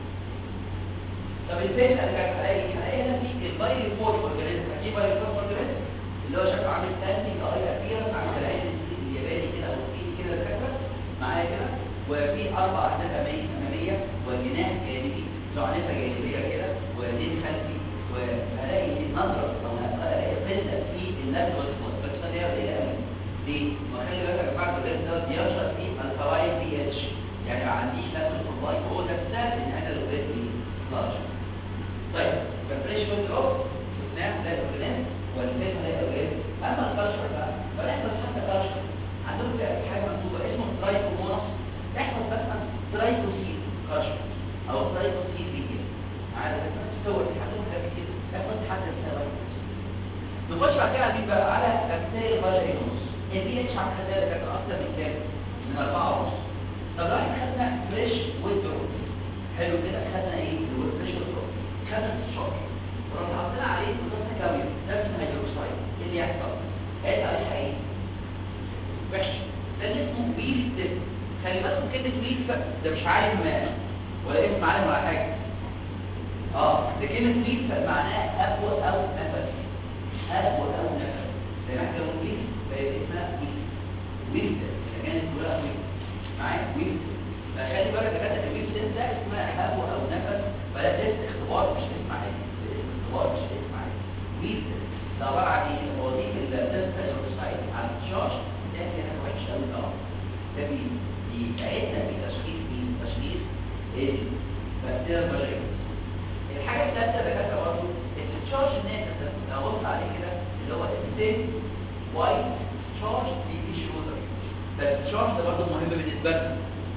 طب ازاي انا كان هلاقي هلاقي هنا في البايري فور اورجانيزم في بايري فور اورجانيزم اللي هو شكله عامل ستاندنج اي ابيرنس عامل العين الياباني كده او الصيني كده فاكره معايا كده وفي اربع اهداف اماميه وجناح جانبي زعنفه جانبيه كده ودين خلفي وهلاقي نظره او هلاقي قله في النفس والفوسفات دي قليله قوي ليه؟ ما خلي بالك يا جماعه الجهاز ده بينشر في الفوائد بي اتش يعني ما عنديش نفس الفوائد وهو ده السبب ان انا لو جبت لارج طيب فالفريش ويت دروب شفناه ده الاورجانيزم والفيت ده الاورجانيزم اما الكالتشر بقى فنحفظ حتى كالتشر عندهم حاجه مكتوبه اسمه ترايكومونس احفظ مثلا ترايكوسيل كالتشر او ترايكوسيل فيديو عايز تستوعب عندهم حاجات كتير احفظ حتى السبب نخش بعد كده مين بقى على بكتيريا فاجينوس البي اتش عند كده كانت اكتر من كام من 4 ونص طب لو احنا خدنا فريش ويت دروب حلو كده خدنا ايه الويب بريشر دروب خدنا الشوك ورحنا حطينا عليه مضاد كاويه نفس الهيدروكسيد ايه اللي يحصل قال عليها ايه وحش ده اللي اسمه ويل ستيب خلي بالكم كلمه ويل ده مش عالم ولا اسم عالم ولا حاجه اه ده كلمه ويل معناها اقوى او نفس اقوى او نفس زي ما احنا بنقول بقت اسمها ويل ويل كانت كلها ويل معايا ويل فخلي بالك يا جدع الويل ستيب ده اسمها اقوى او نفس فلا تست اختبار مش اسم عادي اختبار مش اسم عادي ويل ده عباره عن ايه وظيفه التست سايت على الشاشه ده كده وحش قوي طبعا ده بيساعدنا في تشخيص مين تشخيص البكتيريا الفاجينال الحاجه الثالثه اللي كانت برضه التشارج ان انت تبص عليه كده اللي هو السيل وايت تشارج دي في شوزر فالتشارج ده برضه مهم بالنسبه لنا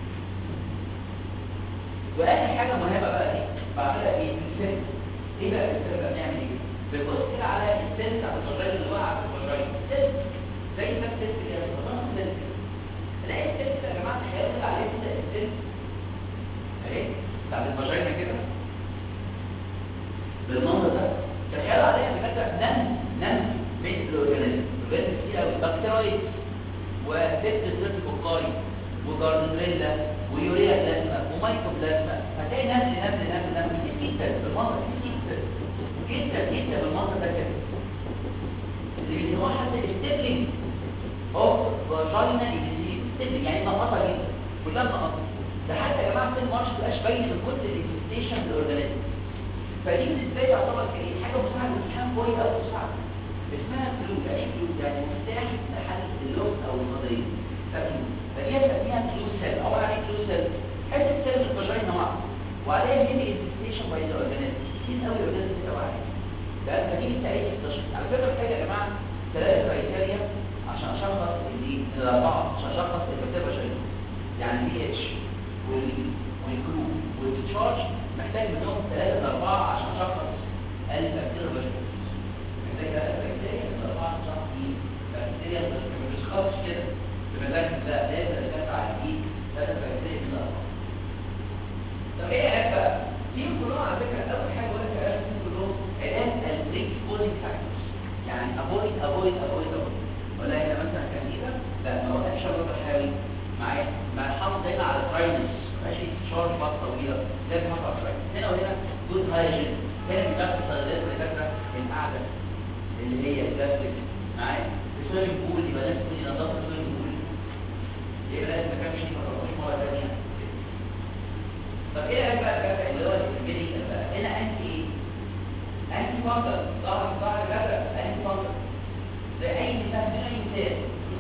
واخر حاجه مهمه بقى ايه بعملها ايه السيل ايه بقى السيل بقى بنعمل ايه بنبص كده على السيل بتاع الفاجينال اللي واقع في الفاجينال سيل زي ما السيل كده صغيره سيل تلاقي السيل كده يا جماعه تخيلوا كده عليه كده السيل اهي بتاعت الفاجينا كده بالمنظر ده تخيلوا عليها بكتر نم نم مثل الاورجانيزم اورجانيزم كتير قوي بكتيريا وفيت سيرتيفوكاري وجاردنريلا ويوريا بلازما ومايكوبلازما هتلاقي نمل نمل نمل نمل كتير جدا بالمنظر كتير جدا جدا جدا بالمنظر ده كده اللي بيسموها حتى الستيبلينج اوف فاجينا ستيبلينج يعني نقطه جدا كلها نقطه ده حتى يا جماعه السيل مارش مبقاش باين في كل الاكسبتيشن للاورجانيزم فدي بالنسبه لي تعتبر ايه حاجه مساعده امتحان كويس او مساعده اسمها فلو يعني فلو يعني مفتاح لحل اللغز او القضيه فدي بسميها فلو سيل او يعني فلو سيل حته سيل في الفاجينا واحده وعليها ميني اكسبتيشن باي الاورجانيزم كتير قوي الاورجانيزم ده واحد ده فدي بتساعدني في التشخيص على فكره محتاج يا جماعه ثلاثه كرايتيريا عشان اشخص دي الاربعه عشان اشخص البكتيريا فاجينا يعني بي اتش والجروب والتشارج محتاج منهم ثلاثة من أربعة عشان أشخص البكتيريا البشرية محتاج ثلاثة بكتيريا من أربعة عشان أشخص البكتيريا البشرية ما بيشخصش كده بمزاج لا لازم أشخص على الإيد ثلاثة بكتيريا من أربعة طب إيه علاج بقى؟ فيهم كلهم على فكرة أول حاجة ولا علاج فيهم كلهم علاج البريك بولينج فاكتورز يعني أبويد أبويد أبويد أبويد ولا هنا مثلا كثيرة لا ما وقفش الرد الحيوي معايا ما حافظ هنا على التراينس ماشي شارج بط طويله لازم احافظ على التراينس هنا وهنا جود هايجين هنا بيدخل صيدليات الدكاتره القعده اللي هي البلاستيك معايا السويمنج بول يبقى لازم تكون نظافه السويمنج بول يبقى لازم ما كانش ما تروحش مره ثانيه طب ايه بقى الجدع اللي هو الميديكال بقى هنا انتي ايه؟ انتي فانتر ظهر ظهر الجدع انتي فانتر زي اي مثال من اي مثال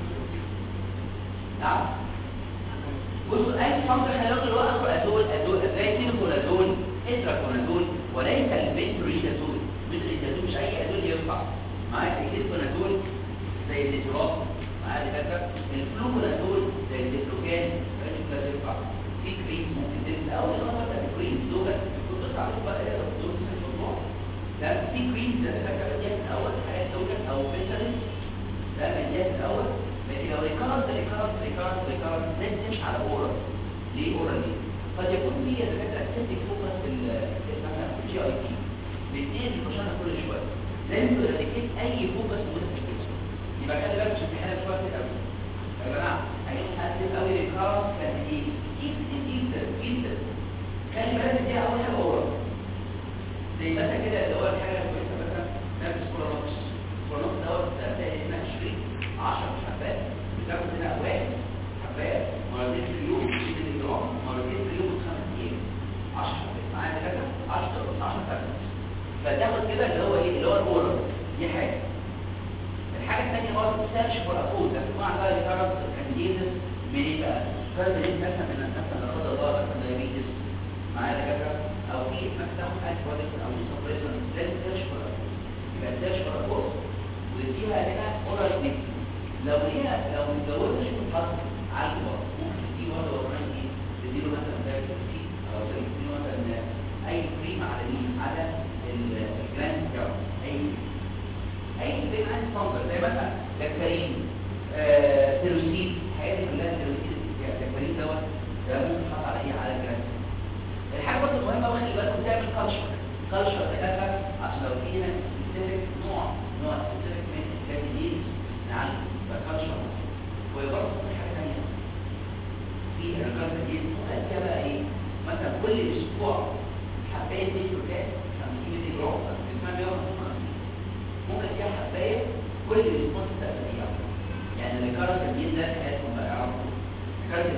نعم بصوا اي فانكشن هيلاقي الوقت ادول ادول زي سينوكولازول اتراكونازول وليس البنتريدازول البنتريدازول مش اي ادول ينفع معايا الكيتونازول زي النيترات معايا دكاتره الفلوكونازول زي الديفلوكان مش ينفع في كريم ممكن تنسى اول نمبر ده كريم دوجا بص على بقى ايه دول في الموضوع ده في كريم ده دكاتره دي اول حاجه دوجا او بنتريس ده من الاول لكن لو ريكارد ريكارد ريكارد ريكارد لازم تمشي على اورال ليه اورال ليه قد يكون في دكاتره اسيتيك فوكس في مثلا في الجي اي تي الاثنين بيخشوا كل شويه لازم تريكيت اي فوكس موجود في الجسم يبقى خلي بالك في الامتحان شويه كده قوي يا جماعه عايزين نحسب قوي ريكارد كان ايه جدا جدا جدا خلي بالك دي اول حاجه اورال زي مثلا كده اللي هو الحاجه كويسه مثلا نفس كورونوكس كورونوكس دوت تلاقي هنا 20 10 حبات بتاخد هنا واحد حبات مرتين في اليوم 2 جرام مرتين في اليوم خمس ايام 10 حبات معايا كده 10 10 حبات فتاخد كده اللي هو ايه اللي هو الاورال دي حاجه الحاجه الثانيه برضه سيرش فور افود لما تكون عندها ريكارنت كانديدز من ايه بقى؟ فرد مثلا من مثلا لا قدر الله مثلا دايابيتس معايا دكاتره او في مثلا تاخد انتي بوديز او سبريشن لازم سيرش فور افود يبقى سيرش فور افود وتديها هنا اورال ميكس لو هي لو متجوزه شو الحظ على الوقت ممكن تدي وضع وضعين ايه تديله مثلا دايبتي او تديله مثلا اي كريم على مين على الجراند بتاعه اي اي كريم عندي ستاندرد زي مثلا دكتورين آه تيروسيد الحاجات دي كلها تيروسيد الدكتورين دوت ده ممكن تحط على ايه على الجراند الحاجه برضه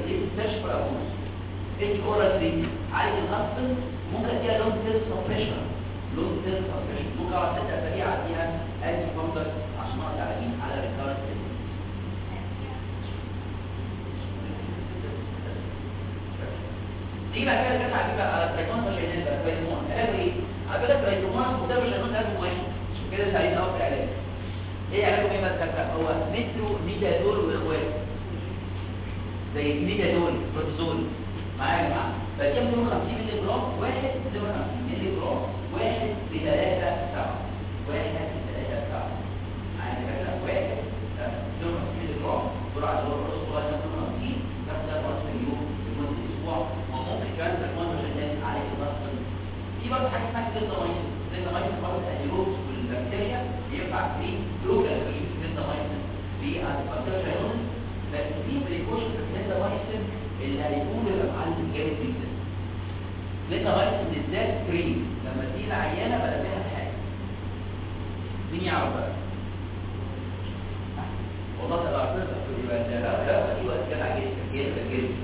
دي تستشفى ابوس اتش اورال تريتمنت عالج الهاستل ممكن اديها لونج تيرم سبريشن لونج تيرم سبريشن ممكن اقعد ست اسابيع اديها انتي فانجل عشان اقعد على مين على ريكارنت دي بقى كده كده عجيبه على الترايكون فاجينال بقى ترايكون علاجه ايه؟ على فكره الترايكون وده مش هيكون علاجه واحد عشان كده ساعدين قوي في العلاج ايه علاجه ايه بقى هو مترو نيدازول واخواته زي النيدازول بروتوزول معايا يا جماعه فدي 250 مللي جرام واحد 250 مللي جرام واحد ب 3 7 واحد ب 3 7 معايا يا جماعه واحد 250 مللي جرام جرعه دور الرص لغايه 250 تاخد ده مرة في اليوم لمده اسبوع وممكن كمان تكون عشان عليه الضغط في برضه حاجه اسمها كليندامايسين كليندامايسين برضه الانيروبس والبكتيريا بينفع في لوكال في كليندامايسين في البكتيريا بس في بريكوشن في كليندامايسين اللي هيكون يبقى معلم جامد جدا كليندامايسين بالذات كريم لما تيجي العيانه بقى فيها حاجه مين يعرف بقى؟ والله تبقى عارفين يبقى ده لا لا دي وقت جدع جدا جدا جدا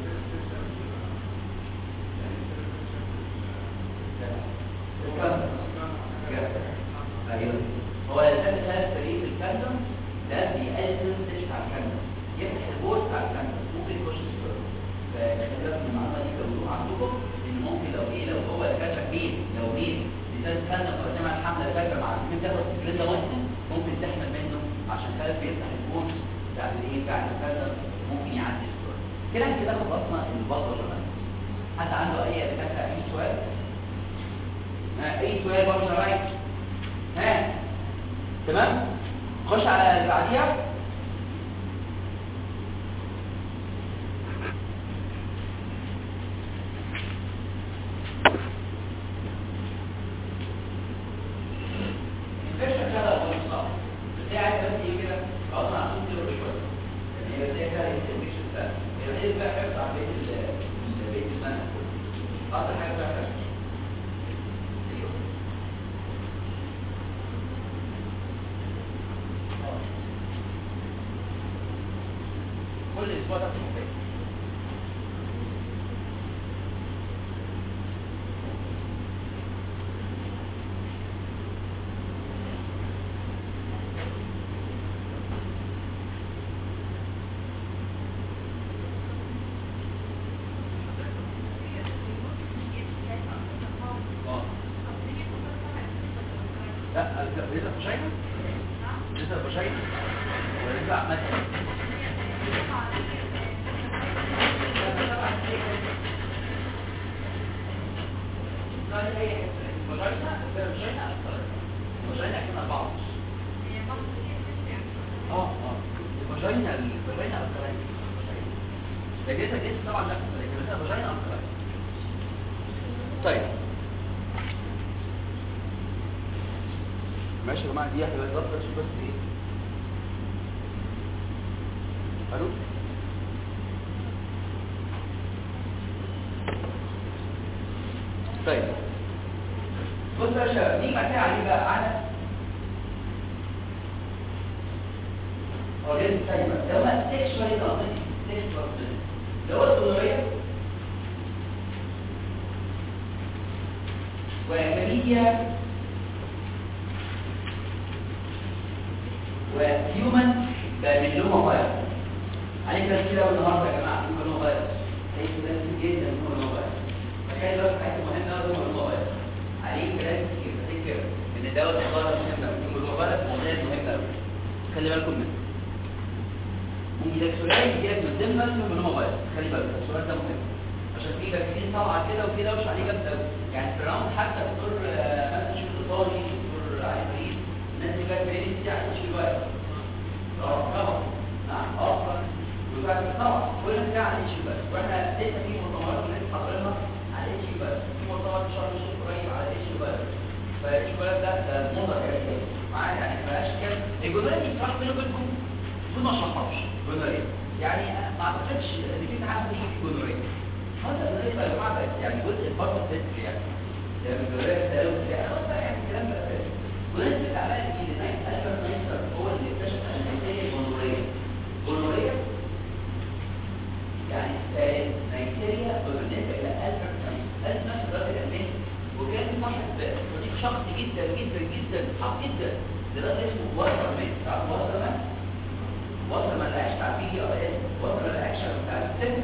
ايوه هو الاساس ثلاث فريق في الكاندوم ده بيقلل الستيج بتاع الكاندوم يفتح البول بتاع الكاندوم ممكن يخش السبرم فخلي بالك من المعلومه دي لو عندكم ان ممكن لو ايه لو هو الكاتب مين لو مين بيسال كاندوم قدام الحمله الفجر مع مين تاخد سكريندا واحده ممكن تحمل منه عشان خلاص بيفتح البول بتاع الايه بتاع الكاندوم ممكن يعدي السبرم كده كده خلصنا البطل كمان حد عنده اي دكاتره اي سؤال اي سؤال برضه رايت ها تمام خش على اللي بعديها الفكره كده مش صعب بس هي عايزه بس ايه كده اصلا عشان تقول شويه يعني هي زي كده مش بتاع هي دي بقى حفظ على بيت البيت المنهج اكتر حاجه بقى حفظ كل اسبوع ده في لا لسه بشايفه لسه بشايفه ولا لسه عمال اه اه الفاجينا الفاجينا الكلاين لكن انت جيت طبعا لا لكن انت الفاجينا الكلاين طيب ماشي يا جماعه دي هتبقى بالظبط بس بس ايه الو طيب بص يا شباب نيجي بعد كده عليه بقى على اورينت تايمر ده هو سيكشوالي ترانسميتد سيكشوال ده هو الدوريه وكليديا وهيومن باميلوما فايروس عليك بس كده النهارده يا جماعه ميلوما فايروس هي كده جدا ميلوما فايروس فكان دلوقتي حاجه مهمه قوي ميلوما فايروس عليه كلام كتير تفتكر ان الدواء الحضاره مهمه ميلوما فايروس مواضيع مهمه قوي خلي بالكم منه ممكن يجيلك سؤال يجيلك من ضمن اسمه ميلوما فايروس خلي بالك السؤال ده مهم عشان في باكتيريا طالعه كده وكده ومش عليه جامد قوي يعني في الراوند حتى دكتور مثلا شوف ايطالي دكتور عفريت الناس اللي جايه بعيد دي عشان تشيل واحد اه طبعا نعم اه وبعد طبعا كل ده على الاتش بس واحنا لسه في مؤتمرات لسه حاضرينها على الاتش بس في مؤتمر في شرم الشيخ قريب على الاتش بس فالاتش بس ده ده موضه كده معايا يعني ما بقاش كده الجمله دي بصراحه بيني وبينكم دول ما شرحهاش جمله يعني ما اعتقدش ان في حد مش في جمله هذا بالنسبه يا جماعه يعني جزء برضه التست يعني يعني الجمله ده خلاص يعني الكلام ده اساسي ونسبة أعمال الجنين ألبر نايسر هو اللي اكتشف أن الإنسان الجنورية الجنورية يعني شخص جدا جدا جدا حق جدا ده اسمه واتر مان تعرف واتر مان واتر مان الاكشن بتاع بي ار اس واتر مان الاكشن بتاع السيلز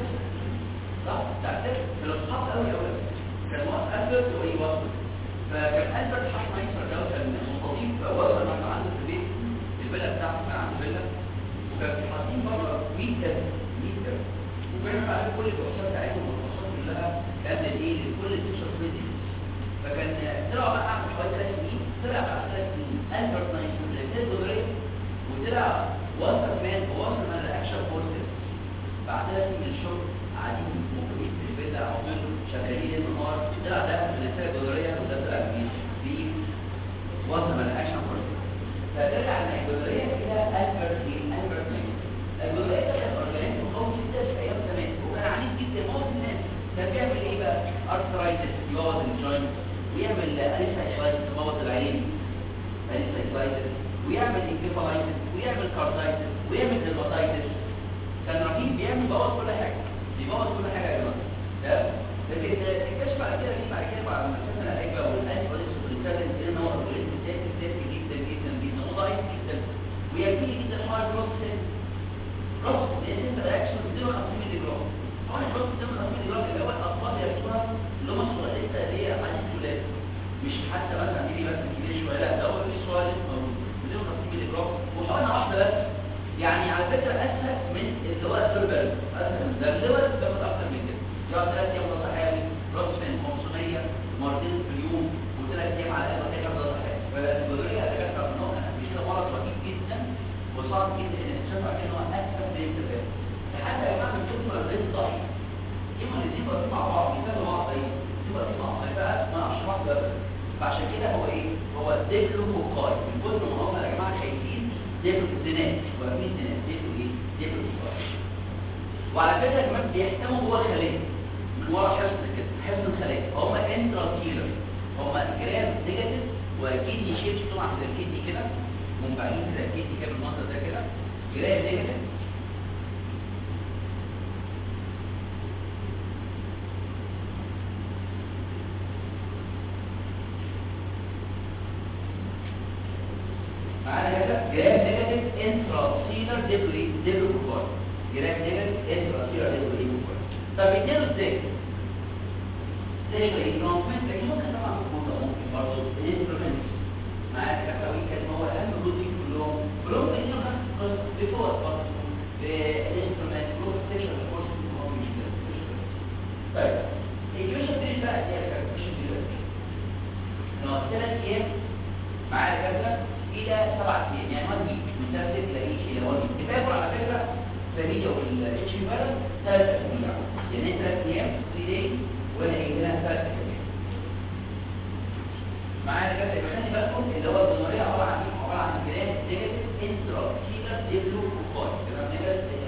صح بتاع السيلز كانوا اصحاب قوي قوي كان واحد البرت وايه واتر فكان البرت حق ما يسر ده كان مستضيف واتر مان عنده في البيت الفيلا بتاعته كان عنده فيلا وكان في حاطين بره 100 كام 100 كام وكان بقى كل الكورسات بتاعتهم والكورسات كلها كانت ايه لكل السوشيال ميديا فكان طلع بقى قعد حوالي ثلاث سنين طلع بعد ثلاث سنين البرت ناينتين دولارين وطلع وصل مان وصل من الاكشن فورسز بعد ثلاث سنين من الشغل قاعدين ممكن في البيت على طول شغالين ليل نهار طلع ده من الرساله الدولاريه وده طلع في وصل من الاكشن فورسز فترجع من الدولاريه الى البرت البرت ناينتين الدولاريه كان اورجانيزم قوي جدا في ايام زمان وكان عنيف جدا موت الناس كان بيعمل ايه بقى ارثرايتس يقعد الجوينت ويعمل انسايكلايتس موت العين انسايكلايتس ويعمل انكفالايتس ويعمل كاردايتس ويعمل ديرماتايتس كان رهيب بيعمل بوظ كل حاجه بيبوظ كل حاجه يا جماعه لكن اكتشف بعد كده ليه بعد كده بعد ما شفنا العلاج بقى والانتي بوديز والريسيرش ان هو اورجانيزم ذاتي ذاتي جدا جدا جدا وضعيف جدا ويكفي جدا حوالي بروس بروس لان انت رياكشن 250 مللي جرام حوالي بروس 250 مللي جرام اللي هو الاطفال ياخدوها اللي هم الصغيرين لسه اللي هي عايز ولاد مش حتى مثلا دي مثلا كبير شويه لا ده هو في صغير لسه موجود 250 مللي جرام وحقنه واحده بس يعني على فكره اسهل من اللي هو السيربل اسهل من ده اللي هو بياخد اكتر من كده يقعد ثلاث ايام ضغط حيوي راس من 500 مرتين في اليوم وثلاث ايام على الاقل كده ضغط حيوي فالبدوريه دكاتره من نوع مش ده مرض رهيب جدا وصعب جدا ان تشوف عشان هو اسهل من الانتباه حتى يا جماعه بنشوف مرضين ضعيف اما الاثنين واقفين مع بعض بيساعدوا بعض ايه واقفين مع بعض بقى ما اعرفش واحده بس فعشان كده هو ايه هو دبل وقاي من كتر ما هم يا جماعه خايفين دبل زنات واقفين زنات دبل ايه دبل وقاي وعلى فكره كمان بيحتموا جوه الخليه من ورا حفظ كده حفظ الخلايا فهم انتراتيلر هم جرام نيجاتيف وكيدني شيب طبعا زي الكيدني كده منبعين زي الكيدني كده بالمنظر ده كده جرام نيجاتيف معانا كده جرام نيجاتيف انتراتيلر ديبري ديبري كوكوي جرام نيجاتيف انتراتيلر ديبري كوكوي طب بيديله ازاي؟ زي الانفلونمنت لكن ممكن طبعا ممكن ممكن برضه الانفلونمنت معاك كفاوي كان هو اهم بروتين كلهم كلهم بيجوا بس بفوق برضه الانفلونمنت كلهم ستيشن كورس طيب الكيوشن دي بقى دي الكيوشن دي نوع ثلاث ايام معايا كده الى سبع ايام يعني 1 ويك من ثلاث الى ايه الى 1 ويك التفاكر على فكره فريده والاتش بلد ثلاث اسابيع يعني ثلاث ايام 3 دايز ولا هنا ثلاث اسابيع معايا كده يبقى خلي بالكم اللي هو الجمهوريه عباره عن ايه عباره عن جرام نيجاتيف انترا كيلر ديبلو كوكاي جرام نيجاتيف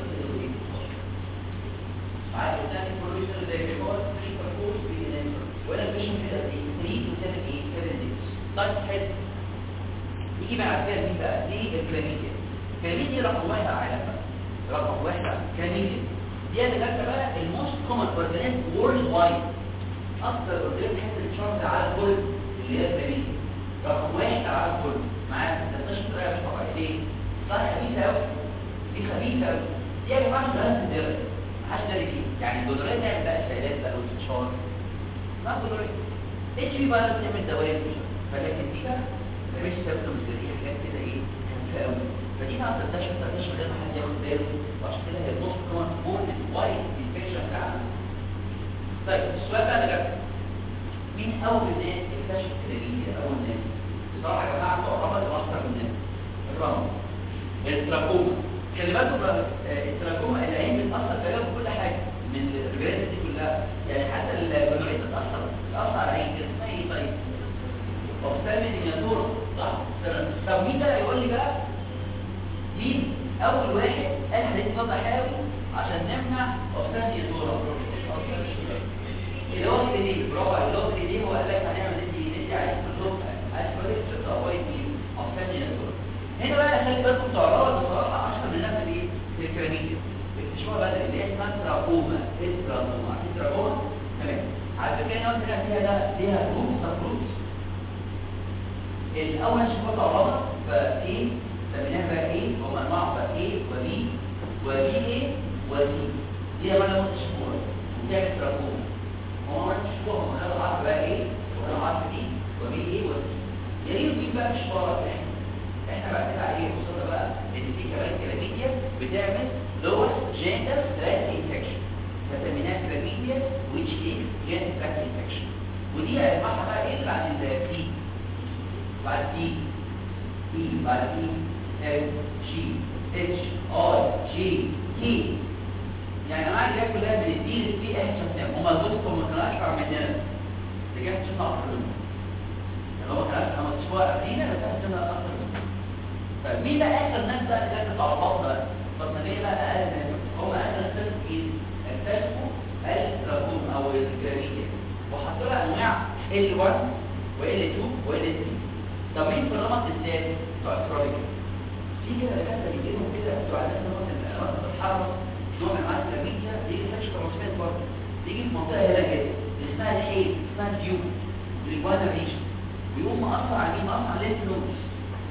معايا قدام البروفيشنال زي ما هو مش بروبوز بالانتر ولا مش كده دي 3 تو 7 ايه 7 دايز طيب حلو نيجي بعد كده مين بقى دي الكلاميديا الكلاميديا رقم واحد على العالم بقى رقم واحد كلاميديا دي اللي جت بقى الموست كومن اورجانيزم وورلد وايد اكثر اورجانيزم تحس الشرط على الكل اللي هي الكلاميديا رقم واحد على الكل معاك تنتشر بطريقه مش طبيعيه ليه؟ صح خبيثه قوي دي خبيثه قوي دي يا جماعه مش بس الدرجه محدش داري فيه يعني الجدران تعمل بقى سيلات بقى واستشار ما الجدران اتش بي بقى بتعمل دوائر فلكن دي بقى مش سيمبتومز دي حاجات كده ايه خفيفه قوي فدي ما بتنتشر تنتشر غير ما حد ياخد باله وعشان كده هي النص كمان بورد وايد انفكشن بتاعنا طيب السؤال بقى اللي جاب مين اول ناس اكتشف الكلاميديا اول ناس بصراحه يا جماعه تعتبر اكتر من ناس الرمل التراكوما خلي بالكم التراكوما العين بتاثر تقريبا في كل حاجه من الرجالات دي كلها يعني حتى الجمعيه بتاثر بتاثر على العين كده اسمها ايه طيب وبتعمل ديناتورا صح طب مين ده يقول لي بقى مين اول واحد قال هنتفضل حاوي عشان نمنع اوبسان ديناتورا اللي هو دي برافو عليك اللي هو دي هو قال لك هنعمل ندي ندي عليه كلهم اسفلت ستة اوايد مين اوبسان ديناتورا هنا بقى خلي بالكم تعرض بصراحه اشهر من نفس الايه الكراميديا اكتشفوها بقى اللي هي اسمها تراكوما تراكوما تراكوما تمام على فكره هنا قلت لك فيها ده ليها روت سب روت الاول شفت عرضه فايه سميناها بقى ايه هم انواع بقى ايه وبي وبي ايه وسي دي عملنا مده شهور وبتعمل تراكم هو ما عملش شهور هم قالوا عارف بقى ايه وقالوا عارف دي وبي ايه وسي يا ريت دي بقى مش بره احنا احنا بقى كده عليه وصلنا بقى ان في كمان كلاميديا بتعمل لور جينيتال تراكت انفكشن فسميناها كلاميديا which is genital tract infection ودي هنسمعها بقى ايه بعد التي بعد تي اي بعد اي اف جي اتش اي جي تي يعني انا اللي كلها من الدي للتي احنا شفناهم هم الدكتور ما كانوش عملنا اللي جت شفنا اكتر منهم يعني هو كان احنا مشروع قبلينا بس احنا شفنا اكتر منهم طيب مين بقى اخر ناس بقى اللي كانت تعرفنا طب ما ليه بقى اقل ناس هم اخر ناس ايه اكتشفوا التراكم او الجريمه وحطوا لها انواع L1 و L2 و L3 طب مين في الرمط الثالث بتوع الترابيك في كده دكاتره بيجيبهم كده بتوع الناس اللي هم بتتحرك نوع من انواع الكلاميديا بيجي فشل ترانسميت برضه بيجي في منطقه هنا كده اللي اسمها الحيل اسمها الديوب الجوانا ريجن ويقوم مقطع على مين مقطع على الليمف نودز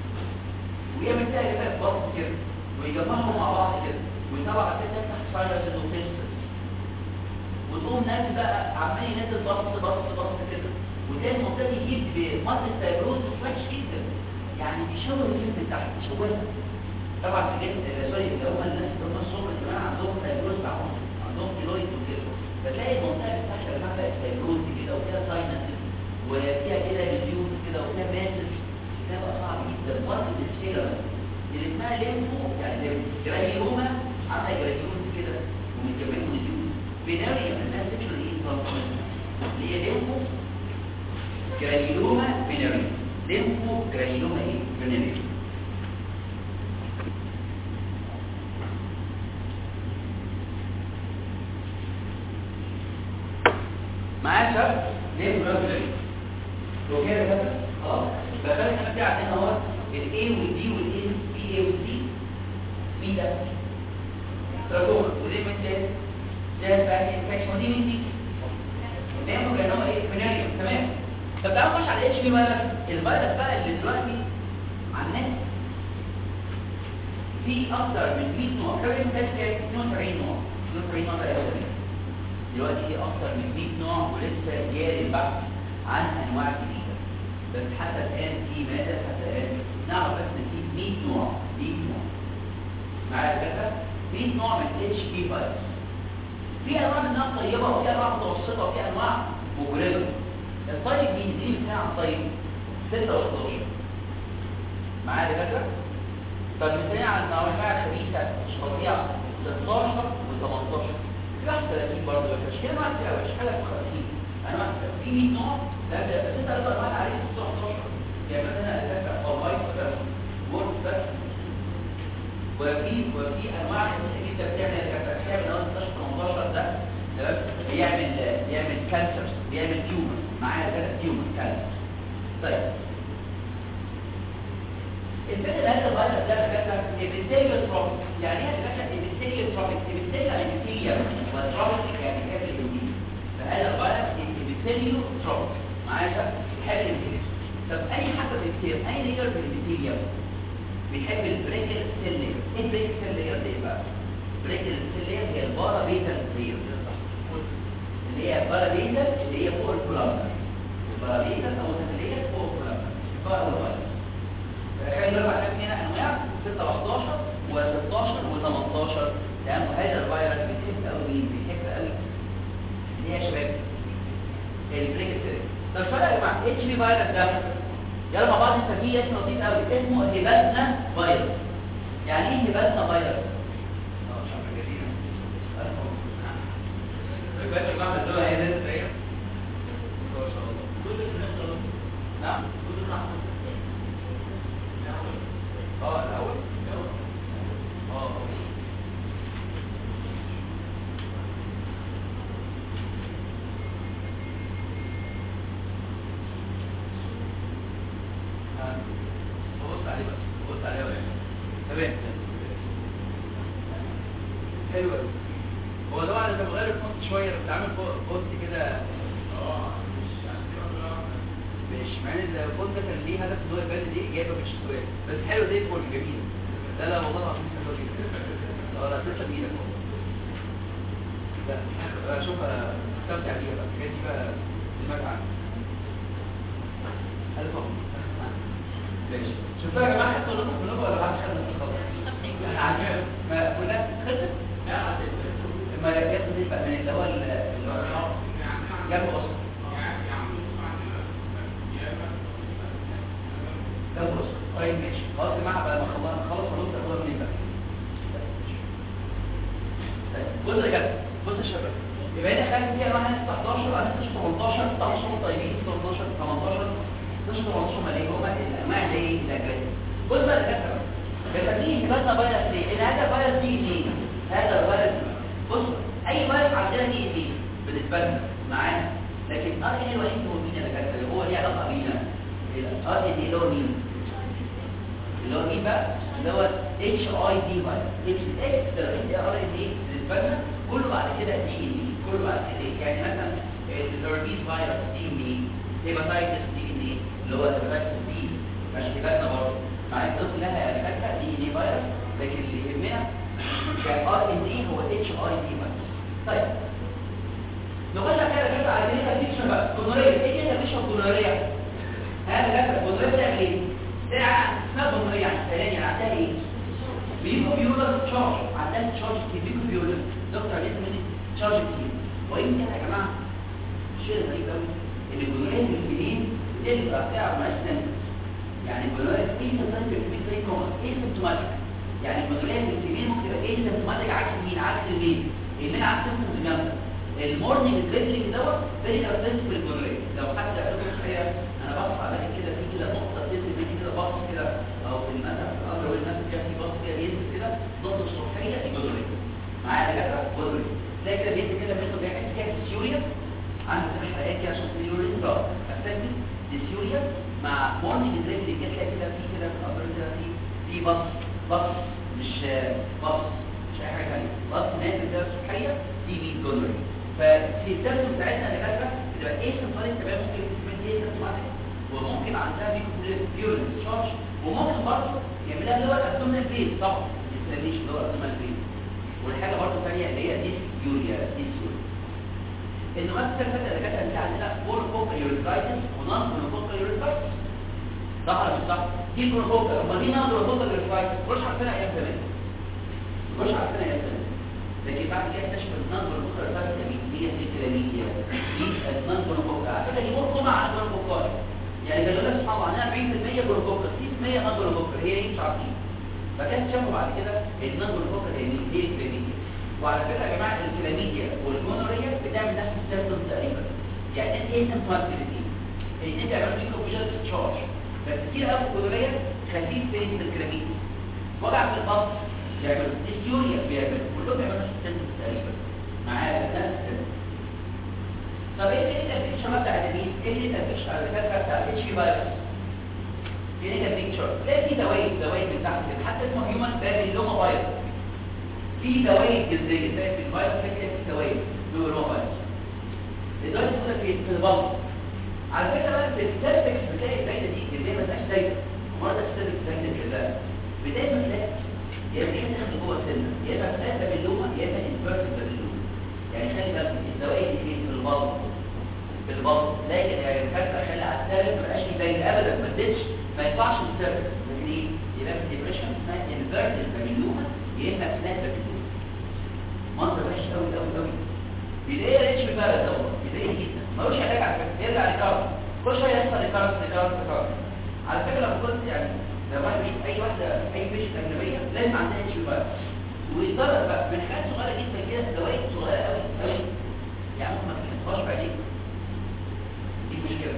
ويعمل فيها كده بط كده ويجمعهم مع بعض كده ويطلع كده تحت فايروس النوتيستس وتقوم نازل بقى عمال ينزل بص بص بص كده وتلاقي المنطقه دي يجيب بمصل فايبروز وحش جدا يعني بيشوه الجسم من تحت يشوهها طبعا في جسم سوري اللي هم الناس اللي هم الصغر كمان عندهم فايبروز معاهم عندهم كيلويد وكده فتلاقي المنطقه اللي تحت اللي بقت فايبروز كده وفيها ساينسز وفيها كده ريديوز كده وفيها ماسس ده بقى صعب جدا مصل السيلر اللي اسمها ليمفو يعني جرانيوما عامله جرانيوز كده ومتجمعين ريديوز بناري الناس سيكشوال ايه ترانسميشن اللي هي ليمفو جرانيلوما بيناري ليمفو جرانيلوما ايه بيناري معايا شرط ليمفو جرانيلوما لو كده كده خلاص بقى احنا في عندنا اهو الاي والدي والاي بي اي والسي مين ده تراكوما ودي من تاني ده بقى انفكشن دي من دي نعمل كانه ايه بناريوم تمام طب تعالوا نخش على اتش بي فيروس الفيروس بقى اللي دلوقتي على النت في اكتر من 100 نوع كام كان 72 نوع 72 نوع تقريبا دلوقتي في اكتر من 100 نوع ولسه جاري البحث عن انواع جديده بس حتى الان في ماذا حتى الان نعرف بس ان في 100 نوع 100 نوع معايا كده 100 نوع من اتش بي فيروس في انواع منها طيبه وفي انواع متوسطه وفي انواع مجرمه الطيب بيزيد بتاع طيب 6 و 11 معايا دكاتره طب مثال على النوعيه الخبيثه مش فظيعه 16 و 18 في 31 برضه مش كده ما مش حاجه في 50 انا في 100 نوع لا بس انت تقدر معاك عليه 16 يعني مثلا اساسا فورمايت بس وورد بس وفي وفي انواع جدا بتعمل بتعمل من 16 18 ده تمام بيعمل بيعمل كانسر بيعمل تيومر معايا ثلاث تيومر كانسر طيب الفكره هذا الفيروس ده بجد ابيثيليال تروبيك يعني ايه بجد ابيثيليال تروبيك ابيثيليال يعني ابيثيليال وتروبيك يعني كافي الجديد فهذا الفيروس ابيثيليال تروبيك معايا حاجه الابيثيليال طب اي حاجه بكتير اي لير في الابيثيليال بيحب البريكل سيل لير ايه البريكل سيل لير دي بقى بريكل سيل لير هي البارا بيتا لير اللي هي البارا بيتا اللي هي فوق الكولابر البارا بيتا او اللي هي فوق الكولابر فوق الكولابر خلي بالك عندنا هنا انواع 6 و11 و16 و18 تمام وهذا الفيروس بيحب قوي مين بيحب قوي اللي هي شباب البريكل سيل طب فرق مع اتش بي فيروس ده يلا مع بعض انت في اسم لطيف قوي اسمه هيباتنا فيروس يعني ايه هيباتنا فيروس نعم اه الاول اه بص عليه بس بص عليه ولا تمام حلو قوي هو طبعا انا بغير الفونت شويه انا بتعمل بوست كده اه ماشي مع ان الكود ده كان ليه هدف ان هو يبان دي اجابه مش سؤال بس حلو زي الفل جميل لا لا والله العظيم حلو جدا اه لا تسلم ايدك والله لا شوف انا استمتع بيها بقى الحاجات دي بقى دماغ عني الف مبروك ماشي شفتوا يا جماعه حتى نقطه من ولا بعد خدنا في الخطر احنا عارفين ما كلها خلصت ما ياخد ايه بقى من اللي هو اللي هو جنب اصلا جنب اصلا طيب ماشي خلاص يا جماعه بقى ما خلصنا خلاص خلاص هتقول منين بقى بص يا جدع بص يا شباب يبقى هنا خلي فيها واحد 19 على 18 19 طيبين 18 18 16 18 ملايين هم الانواع اللي هي الاجريسيف بص بقى يا جدع لما تيجي تبنى فيروس ليه؟ ان هذا فيروس دي منين؟ هذا الفيروس بص اي فيروس عندنا دي ايه؟ بالنسبه لنا معانا لكن ار ان الوحيد هو مين يا دكاتره اللي هو ليه علاقه بينا الار ان اللي هو مين؟ اللي هو مين بقى؟ اللي هو اتش اي دي فيروس اتش اكس ده ار ان ايه بالنسبه لنا كله بعد كده دي ان ايه كله بعد كده إيه؟ يعني مثلا الهربيز فيروس دي ان ايه هيباتايتس دي ان ايه اللي هو هيباتايتس بي مش هيباتنا برضه معايا الدوز كلها يا دكاتره دي ان ايه فيروس لكن اللي يهمنا كار ان ايه هو اتش اي دي فيروس طيب نقول لك كده كده عايزين تفكير بقى جونوريا ايه كده مش جونوريا هذا كده جونوريا بتعمل ايه ساعه اسمها جونوريا يعني ثانيه عندها ايه بيجو بيولر تشارج عندها تشارج كتير بيجو بيولر دكتور عليه مني تشارج كتير ويمكن يا جماعه شيء غريب قوي ان الجونوريا في الجنين تبقى بتاع مثلا يعني الجونوريا في سنتر في زي كوما ايه سيمتوماتيك يعني الجونوريا في الجنين ممكن يبقى ايه سيمتوماتيك عكس مين عكس المين المين عكس سيمتومز جامده المورنينج جريدلينج دوت فيري كاركترستيك في الجونوريا لو حد قال الحقيقه انا بصحى الاقي كده في كده نقطه تنزل مني كده باص كده او في المثل في الامر والناس كده في باص كده ينزل كده نقطه سطحيه الجونوريا معايا يا جدع جونوريا تلاقي كده بينزل كده منه بيعمل كده ديسيوريا عنده ثلاث حلقات كده عشان اليورين ده اساسي ديسيوريا مع مورنينج جريدلينج كده تلاقي كده في كده في الامر كده في في باص باص مش باص مش اي حاجه ثانيه باص نازل كده سطحيه دي بي جونوريا ففي السيمتوم بتاعتنا يا دكاتره بتبقى ايه سيمتومات تمام ممكن تسمى ايه سيمتوماتيك وممكن عندها بيكون تشارج وممكن برضه يعملها اللي هو الابدومينال بيز طبعا الانفلاميشن اللي هو الابدومينال بيز والحاجه برضه ثانيه اللي هي ديس يوريا ديس يوريا النوعات الثالثه يا دكاتره انت عندنا فور فوكا يوريترايتس ونون فوكا يوريترايتس صح ولا مش صح؟ دي فور فوكا امال دي نون فوكا يوريترايتس مش عارفينها ايام زمان مش عارفينها ايام زمان لكن بعد كده اكتشف النمبر بكره الفرق مين هي الكلامية دي النمبر بكره على فكره دي مرقمه على النمبر بكره يعني قالوا لنا اصحاب عندنا 40% بروكوكا 60% نمبر بكره هي ايه مش عارفين فكان شافوا بعد كده النمبر بكره هي مين هي الكلامية وعلى فكره يا جماعه الكلامية والجونوريا بتعمل نفس السيمبتومز تقريبا يعني انت ايه سيمبتوماتيك الاثنين بيعملوا فيكم فيجن تشارج بس كتير قوي الجونوريا خفيف في الكلامية وجع في البطن بيعملوا ديسيوريا بيعملوا كلهم بيعملوا نفس السيمبتومز تقريبا معايا نفس السيمبتومز طب ايه اللي البيكتشر بتاع البيت ايه اللي البيكتشر على فكره بتاع الاتش بي فيروس ايه اللي البيكتشر تلاقي في دوايب دوايب من تحت كده حتى اسمه هيومن بابيلوما فيروس في دوايب جذريه زي في الفيروس كده في دوايب بيقولوا فيروس الدوايب بتبقى في في البلط على فكره بقى في السيرفكس بتلاقي الفايده دي اللي هي ما تبقاش دايره مرضى السيرفكس دايره كده بدايه ما تلاقي يا اما تحس ان جوه السنه يا اما ثلاثه بابيلوما يا اما انفيرتد بابيلوما يعني خلي بالك الدوايب دي في البلط في البطن لكن يا الفكره خلي على السيرف ما بقاش باين ابدا ما ادتش ما ينفعش السيرف ليه يبقى في ديبريشن اسمها انفيرتد بابيلوما يا اما فلات بابيلوما منظر وحش قوي قوي قوي بيلاقي ريتش بفرد دوت بيلاقي جدا ملوش علاج على فكره يرجع لكارت كل شويه يحصل لكارت لكارت لكارت على فكره لو كنت يعني لو واحد بيشوف اي واحده اي بيشنت اجنبيه لازم عندها اتش فيروس ويضطر بقى من حاجات صغيره جدا كده دواء صغيره قوي قوي يعني ممكن ما تحطهاش بعدين دي مشكله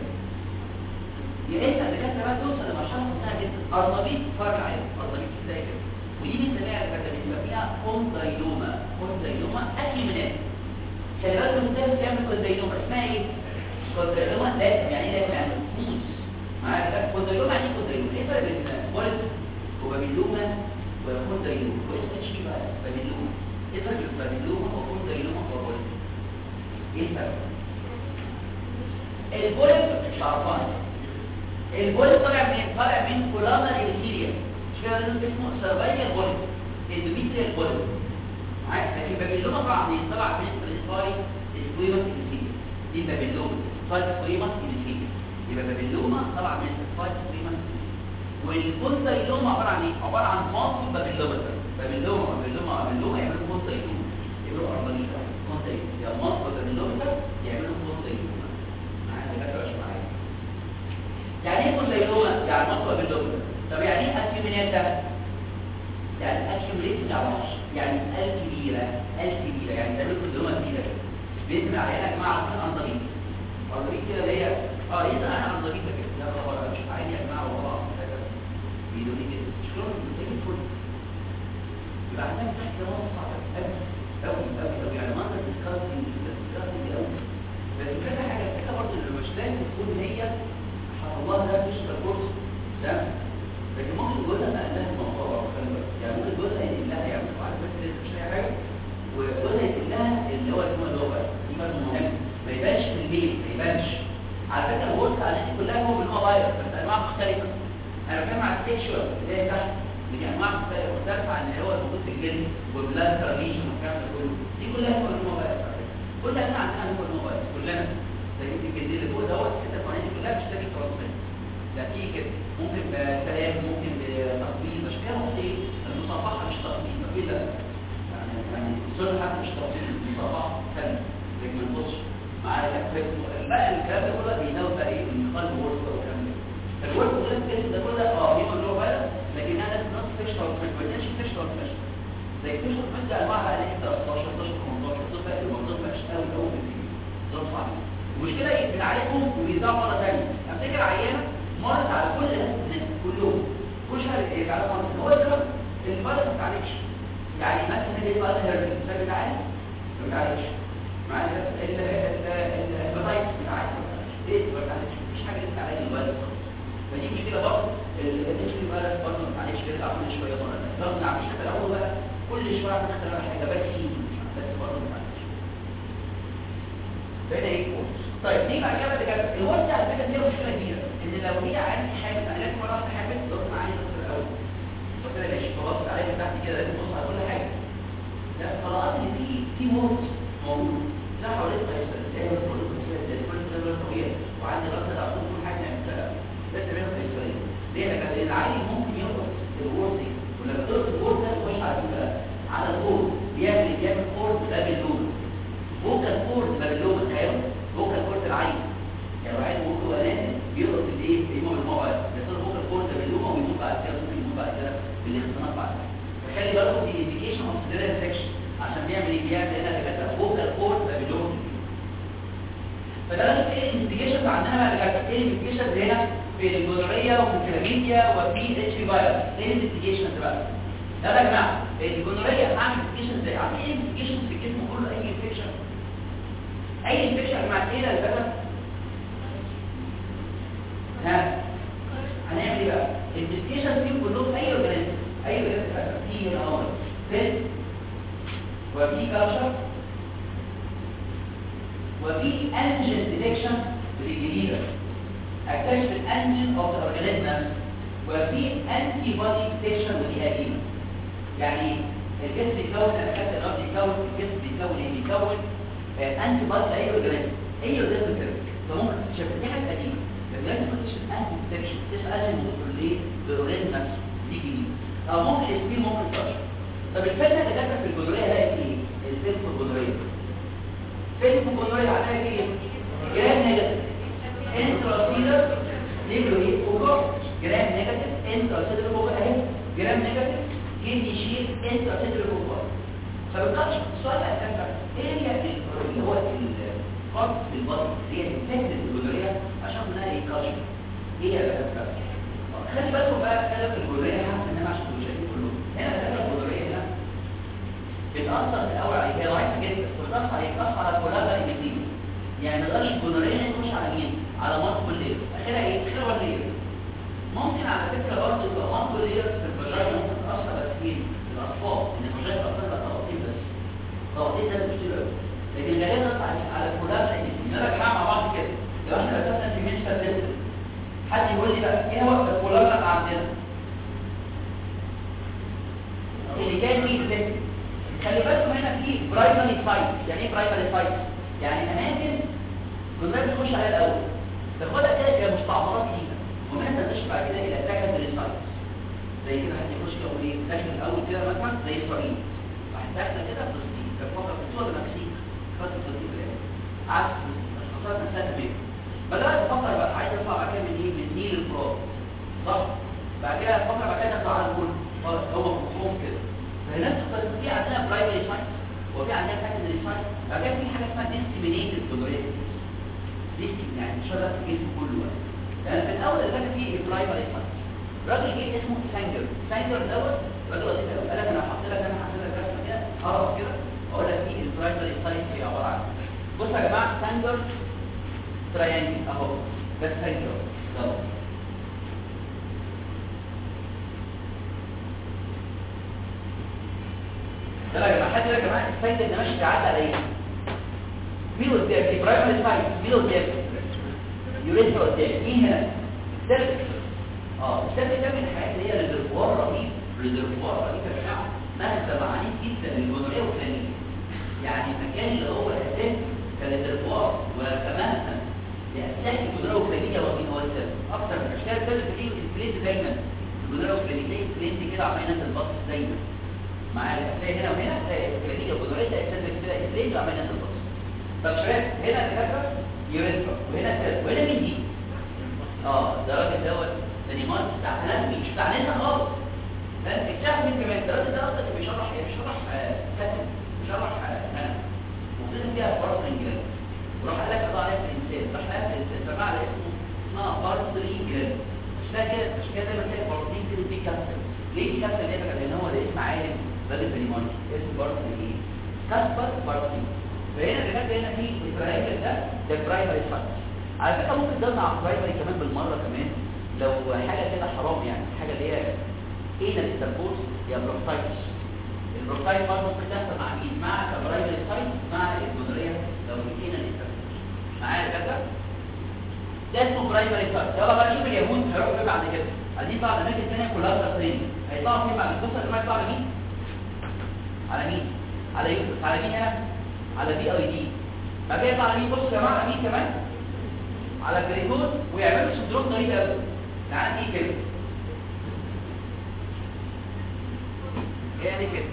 يا انت الدكاتره بقى توصل لمرحله منتهى جدا ارنبيط فرج عين ارنبيط ازاي كده ودي بنسميها الدكاتره بنسميها فيها كوندايلوما كوندايلوما اكيمنات خلي بالك المدرس بيعمل كوندايلوما اسمها ايه؟ كوندايلوما لازم يعني ايه لازم يعني فلوس معايا ده كوندايلوما يعني كوندايلوما ايه الفرق بين بولت وبابيلوما وكوندايلوما واسم اتش بي بقى بابيلوما ايه الفرق بين بابيلوما وكوندايلوما وبولت؟ ايه الفرق؟ البولت مش عرفان البول طالع من طالع من كولانا الانتيريا مش كده لازم اسمه سيرفايكال بول اندوميتريال بول معايا لكن بابيلوما طبعا طلع من الفاي سكويمس انتيريا دي بابيلوما فاي سكويمس انتيريا يبقى بابيلوما طلع من الفاي سكويمس والكونتايلوما عباره عن ايه عباره عن مصل بابيلوما بابيلوما بابيلوما بابيلوما يعملوا كونتايلوما يعملوا اربانيتا كونتايلوما يا مصل بابيلوما يعملوا كونتايلوما معايا دكاتره مش معايا يعني ايه كونتايلوما يعني مصل بابيلوما طب يعني ايه اكيومينيتا يعني اكيومينيت على يعني ال كبيره ال كبيره يعني تعمل كونتايلوما كبيره بيسمع عليها يا جماعه انضبيط انضبيط كده اللي هي اه ايه ده انا انضبيط كده لا خبر مش عادي يا جماعه والله بيقولوا لي شلون زي الفل يبقى عندنا تحت كلام صعب قوي قوي قوي قوي يعني ما انت تتكلم تتكلم قوي بس كذا حاجه كده برضه اللي مش لازم تكون هي الله ده مش كورس ده لكن ممكن جوزها ما قالها الموضوع يعني ممكن جوزها يقول لها يعني عارف بس لسه مش اي حاجه وجوزها يقول لها اللي هو اسمه اللي هو دي برضه مهم ما يبانش في البيت ما يبانش على فكره الغرفه على دي كلها هو من هو فيروس بس انواع مختلفه انا بتكلم على السيكشوال اللي هي تحت دي انواع مختلفه عن اللي هو موجود في الجلد والبلاد ترانيشن والكلام ده كله دي كلها هو من هو فيروس كلنا احنا عندنا هو من هو فيروس كلنا زي الجلد اللي فوق دوت الحته الفلانيه كلها بتشتكي ترانسميت ده في كده ممكن بكلام ممكن بتطبيل مش كده ممكن ايه المصافحه مش تطبيل تطبيل لا يعني يعني الصوره حتى مش تطبيل المصافحه ثاني لكن ما نبصش معايا بقى الكلام ده كله بيناول بقى ايه من قلب ورث والكلام ده الورث ده الجسم ده كله اه هي اللي هو فيروس لكن انا نص فيش ترانسميت ما كانش فيش ترانسميت زي فيش ترانسميت ده انواعها على 13 16 15 دول بقى الموضوع مش قوي قوي في دول صعب المشكله ايه بنعالجهم وبيرجعوا مره ثانيه افتكر عيانه مرت على كل الناس كلهم كل شهر ايه على مرة هو الدرس الفيروس ما بتعالجش يعني مثلا اللي بقى الهرمون ده بتعالج ما بتعالجش مع الهيباتايتس بتعالج ليه ما بتعالجش مفيش حاجه بتعالج الفيروس فدي مشكله برضه الاتش بي فيروس برضه ما بتعالجش بيرجع كل شويه مره رغم ان مش الاول بقى كل شويه بتخترع حاجه بس بس برضه ما بتعالجش فده ايه طيب دي بقى كده كده الورد على فكره دي مشكله كبيره ان لو هي عندي حاجه انا لازم مره واحده حاجه تدخل معايا في الاول قلت لها ماشي خلاص عليك تحت كده لازم تبص على كل حاجه لا طلعت لي في في موت موجود ده حوالين قيصر زي ما بقول لكم كده زي كل ده طبيعي وعندي راسه على طول كل حاجه نعملها ده تمام قيصريه ليه لان العادي ممكن يربط الورد ولما تربط الورد ده مش على على الورد بيعمل بيعمل كورد ده باللون فوكال كورد ده باللون تخيل فوكال كورد العين يعني واحد ممكن ولازم بيضرب الايه بيمر الموعد يصير فوكال كورد باللون ويموت بعد كده ممكن يموت بعد كده بالاختناق بعد كده فخلي بالكم دي انديكيشن اوف سيريال سكشن عشان بيعمل ايه بيعمل هنا دكاتره فوكال كورد باللون فده لازم ايه الانديكيشنز عندنا بقى دكاتره ايه الانديكيشنز هنا في الجونوريا وفي الكلاميديا وفي اتش بي فيروس ايه الانديكيشنز بقى ده يا جماعه الجونوريا هعمل انديكيشن ازاي عامل ايه انديكيشنز في الجسم كله اي انفكشن اي انفكشن يا جماعه ايه ده بقى ها هنعمل ايه بقى الانفكشن فيه كلهم اي اورجانيزم اي اورجانيزم فيه هنا سيل وفي كالشر وفي انجن ديتكشن بالجديده اكتشف الانجن اوف ذا اورجانيزم وفي انتي بودي ديتكشن ودي قديمه يعني الجسم بيكون الاساس الارض بيكون الجسم بيكون ايه بيكون انتي بودي اي اورجانيزم اي اورجانيزم كده فممكن تكتشف دي حاجه قديمه لازم تكتشف انتي ديتكشن تسال الموتور ليه بالاورجانيزم نفسه دي جديد او ممكن اسميه ممكن تكتشف طب الفيلم اللي داخل في الجدريه هلاقي ايه الفيلم في الجدريه فيلم في الجدريه هلاقي ايه جرام نيجاتيف انتراسيلر نيجرو ايه فوق جرام نيجاتيف انتراسيلر فوق اهي جرام نيجاتيف كيدني شيل انتراسيلر فوق فبالكتشف السؤال الاساسي ايه هي اللي هو القرض بالبطن هي الفكر الجدريه عشان منها ايه كتشف ايه يا بقى خلي بالكم بقى كده في الجدريه حاسس ان انا عشان مش شايفين كلهم هنا الكلام الجدريه هنا بتأثر في الأول عليك هي ضعيفة جدا بتأثر عليك بتأثر على كلها الإنجليزي يعني ما تقدرش الجدريه تخش على مين؟ على مالتيبل لير آخرها إيه؟ آخرها وان لير ممكن على فكرة برضه يبقى مالتيبل لير في الفجاية ممكن تأثر بس فين؟ في الأطفال إن الفجاية تأثر على طبقتين بس طبقتين ده مش كتير قوي لكن غالبا تطلع على كلها الإنجليزي يلا يا جماعة مع بعض كده لو احنا رسمنا في مينشال سيستم حد يقول لي بقى ايه هو الكولابس اللي عندنا اللي جاي فيه الفيكتور خلي بالكم هنا في برايمري سايت يعني ايه برايمري سايت يعني اماكن كنا بنخش عليها الاول تاخدها كده كمستعمرات لينا ومنها تنتشر بعد كده الى سكندري سايت زي كده حد يخش كده يقول ايه داخل الاول كده مثلا زي اسرائيل راح داخله كده فلسطين كانت فتره في صور المكسيك فتره فلسطين في الاخر عكس الاشخاص نفسها بيه بدات افكر بقى عايز اطلع بعد كده من ايه من نيل الفرات صح بعد كده افكر بعد كده اطلع على الكل خلاص هو مفهوم كده فهناك في عندنا برايمري سايت وفي عندنا سكندري سايت بعد كده في حاجه اسمها ديسكريمينيتد جلوريتس ديسك يعني شرط الجسم كله يعني في الاول اللي كان فيه برايمري سايت راجل جه اسمه سانجر سانجر الاول راجل لطيف قوي قال لك انا هحط لك انا هحط لك رسمه كده هرب كده اقول لك ايه البرايمري سايت هي عباره عن بصوا يا جماعه سانجر تراينجل اهو ده سانجر يلا يلا يا جماعه حد يا جماعه السايت اللي ماشي بيعدي على ايه مين قدام في برايمري سايت مين قدام يوريثرا قدام مين هنا سيرفكس اه السيرفكس ده من الحاجات اللي هي ريزرفوار رهيب ريزرفوار رهيب يا جماعه مهزه عنيف جدا للجمهوريه والفلانيه يعني المكان اللي هو الاساس كريزرفوار وكمان لاساس الجمهوريه والفلانيه رهيب هو السيرفكس اكثر من اشكال السيرفكس دي الفليت دايما الجمهوريه والفلانيه الفليت كده عمال ينزل البطس دايما معايا هتلاقي هنا وهنا هتلاقي الفلانيه والجمهوريه تلاقي السيرفكس كده الفليت عمال ينزل البطس طب شباب هنا الكاتره يوريثرا وهنا السيرفكس وهنا مين دي اه ده راجل دوت سليمان بتاع اناتومي مش بتاع نسا خالص ده اكتشاف من كمان ده الراجل ده اصلا كان بيشرح ايه بيشرح كاتب بيشرح انا وصلت فيها فرصه انجليزي وراح قال لك قضاء عليها في الانسان راح قال في الانسان سمع على اسمه اسمها بارتري انجليزي مش ده كده مش كده زي ما تلاقي بارتري كده في كابسل ليه دي كابسل ليه بقى لان هو ده اسم عالم راجل سليمان اسمه بارتري ايه كاسبر بارتري فهنا اللي كاتب هنا في التراينجل ده ده برايمري سايت على فكره ممكن ده مع برايمري كمان بالمره كمان لو حاجه كده حرام يعني حاجه اللي هي ايه التربوز يا بروستايتس البروستايت برضه ممكن تحصل مع مين مع البرايمري سايت مع الجدريه لو في ايه التربوز معايا كده ده اسمه برايمري سايت يلا بقى نشوف اليهود هيروحوا فين بعد كده عايزين بقى الاماكن الثانيه كلها تصريح هيطلعوا فين بعد بص يا جماعه يطلعوا على مين على مين على يوسف على مين هنا على بي اي دي بعد كده يطلع على مين بص يا جماعه مين كمان على البريتون ويعملوا سندروم غريب قوي يعني ايه كده يعني كده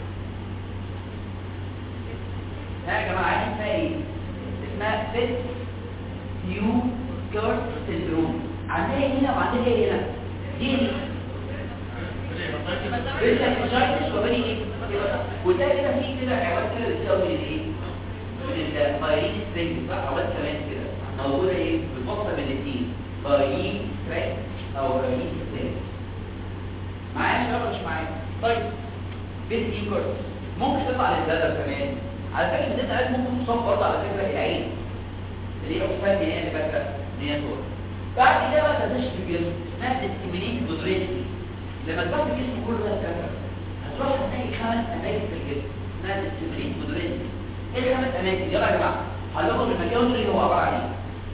ها يا جماعه عايزين اسمها ايه اسمها فيت نيو كيرت سندروم عندها ايه هنا وعندها ايه هنا دي دي لسه مشايتش وبني ايه وده كده في كده عواد كده بتساوي ايه من الفايرين سترينج صح عواد كمان كده موجوده ايه بالفصل من الاثنين فايرين سترينج او فايرين سترينج معايا شباب مش معايا طيب بيت ايكورس ممكن تطلع للبلد كمان على فكره البنت قال ممكن تصاب برضه على فكره العين اللي هي اقسام هي اللي فاكره ان هي صور بعد كده بقى تنتشر في الجسم اسمها ديسكريمينيت جدريتي لما تبقى الجسم كله ده كده هتروح تلاقي خمس اماكن في الجسم اسمها ديسكريمينيت جدريتي ايه الخمس اماكن يلا يا جماعه هناخد المكان اللي هو عباره عن ايه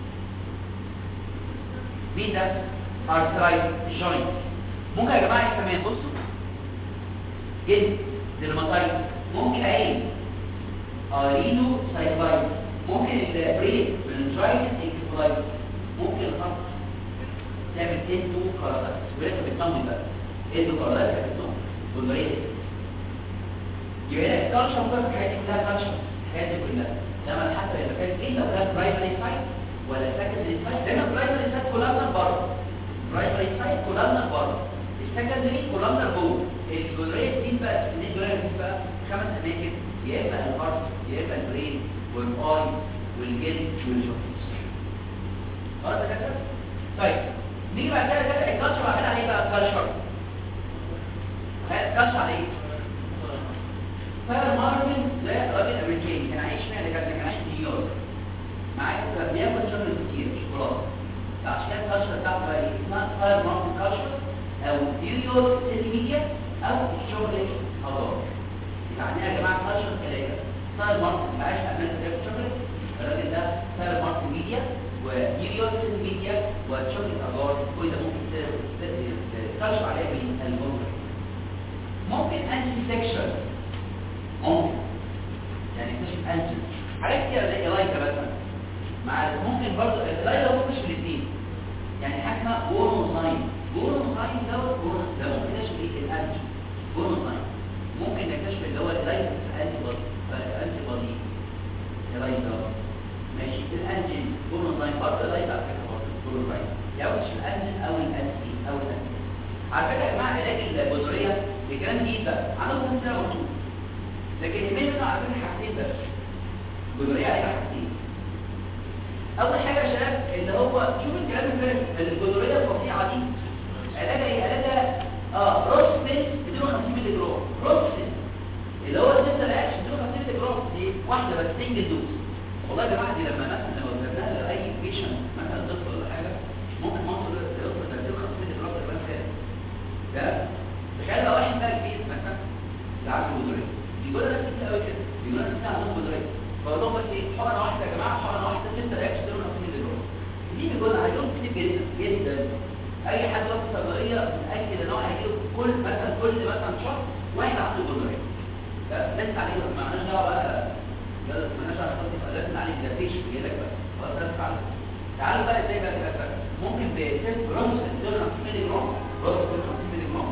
مين ده ارثرايت جوينت ممكن يا جماعه كمان بصوا جلد ديرماتايت ممكن عين اريدو سايكلايت ممكن البريد بالانترايتس انكفلايت ممكن الخط تعمل اندو كاراتايتس ولسه بتنوم بقى اندو كاراتايتس بتنوم والبريد يبقى هنا الكالشر ممكن الحاجات دي كلها كالشر الحاجات دي كلها لما حتى اذا كانت ايه لو ده برايمري سايت ولا سكندري سايت لان البرايمري سايت كلها بره برايمري سايت كلها بره السكندري كلها جوه الجدريه دي بقى الجدريه دي بقى خمس اماكن يا اما الهارت يا اما البرين والاي والجلد والجوينتس خلاص يا كده طيب نيجي بعد كده كده الكالتشر بعدين عليه بقى الكالتشر الكالتشر على ايه فاير مارفن ده راجل امريكاني كان عايش فين كان كان عايش في نيويورك معايا كان بياكل شوكولاته كتير شوكولاته عشان كده الكالتشر بتاعته بقى ايه اسمها فاير مارفن كالتشر او نيويورك سيتي ميديا او الشوكولات هزار يعني يا جماعه كالتشر ثلاثه فاير مارفن اللي عايش في امريكا بياكل شوكولاته الراجل ده فاير مارفن ميديا ونيويورك ميديا وتشوكلت اجار كل ده ممكن ترشح عليها من المنظر ممكن انتي سكشن ممكن يعني اكتشف انتي حاجات كتير زي لايكا مثلا مع ممكن برضه اللايكا هو مش الاثنين يعني حاجه اسمها بورنوساين بورنوساين دوت بورنوس ده ممكن نكتشف ايه الانتي بورنوساين ممكن نكتشف اللي هو اللايكا انتي بودي انتي بودي اللايكا ماشي الانجين بورنوساين برضه اللايكا على فكره برضه بورنوساين يعني مش الانجين او الانتي او الانتي على فكره يا جماعه علاج الجذريه الكلام دي بقى عندكم كده موجود لكن يهمنا عارفين حاجتين بس جذريه عليها حاجتين اول حاجه يا شباب اللي هو شوف الكلام الفارغ الجذريه الفظيعه دي علاجها ايه علاجها اه روسفين 250 مللي جرام روسفين اللي هو السته رياكشن 250 مللي جرام دي واحده بس سنجل دوز والله يا جماعه دي لما مثلا لو جبناها لاي بيشنت مثلا طفل ولا حاجه ممكن مصر يوصل 250 مللي جرام تبقى خير ده تخيل لو واحد بقى كبير مثلا العكس الجذريه بيقول لك كتير قوي كده بيقول لك كتير عندهم جذريه فاقول لهم بس ايه حقنه واحده يا جماعه حقنه واحده ست رياكشن دول 50 مللي جرام دي بيقول عليهم كتير جدا جدا اي حد واقف صيدليه متاكد ان هو هيجيله كل مثلا كل مثلا شهر واحد عنده جذريه لسه عليه ما لناش دعوه بقى ما لناش دعوه لازم عليه جلاتيش يجي لك بقى خلاص ده فعلا تعالوا بقى ازاي بقى تبقى فاكر ممكن بست جرام دول 50 مللي جرام بص 50 مللي جرام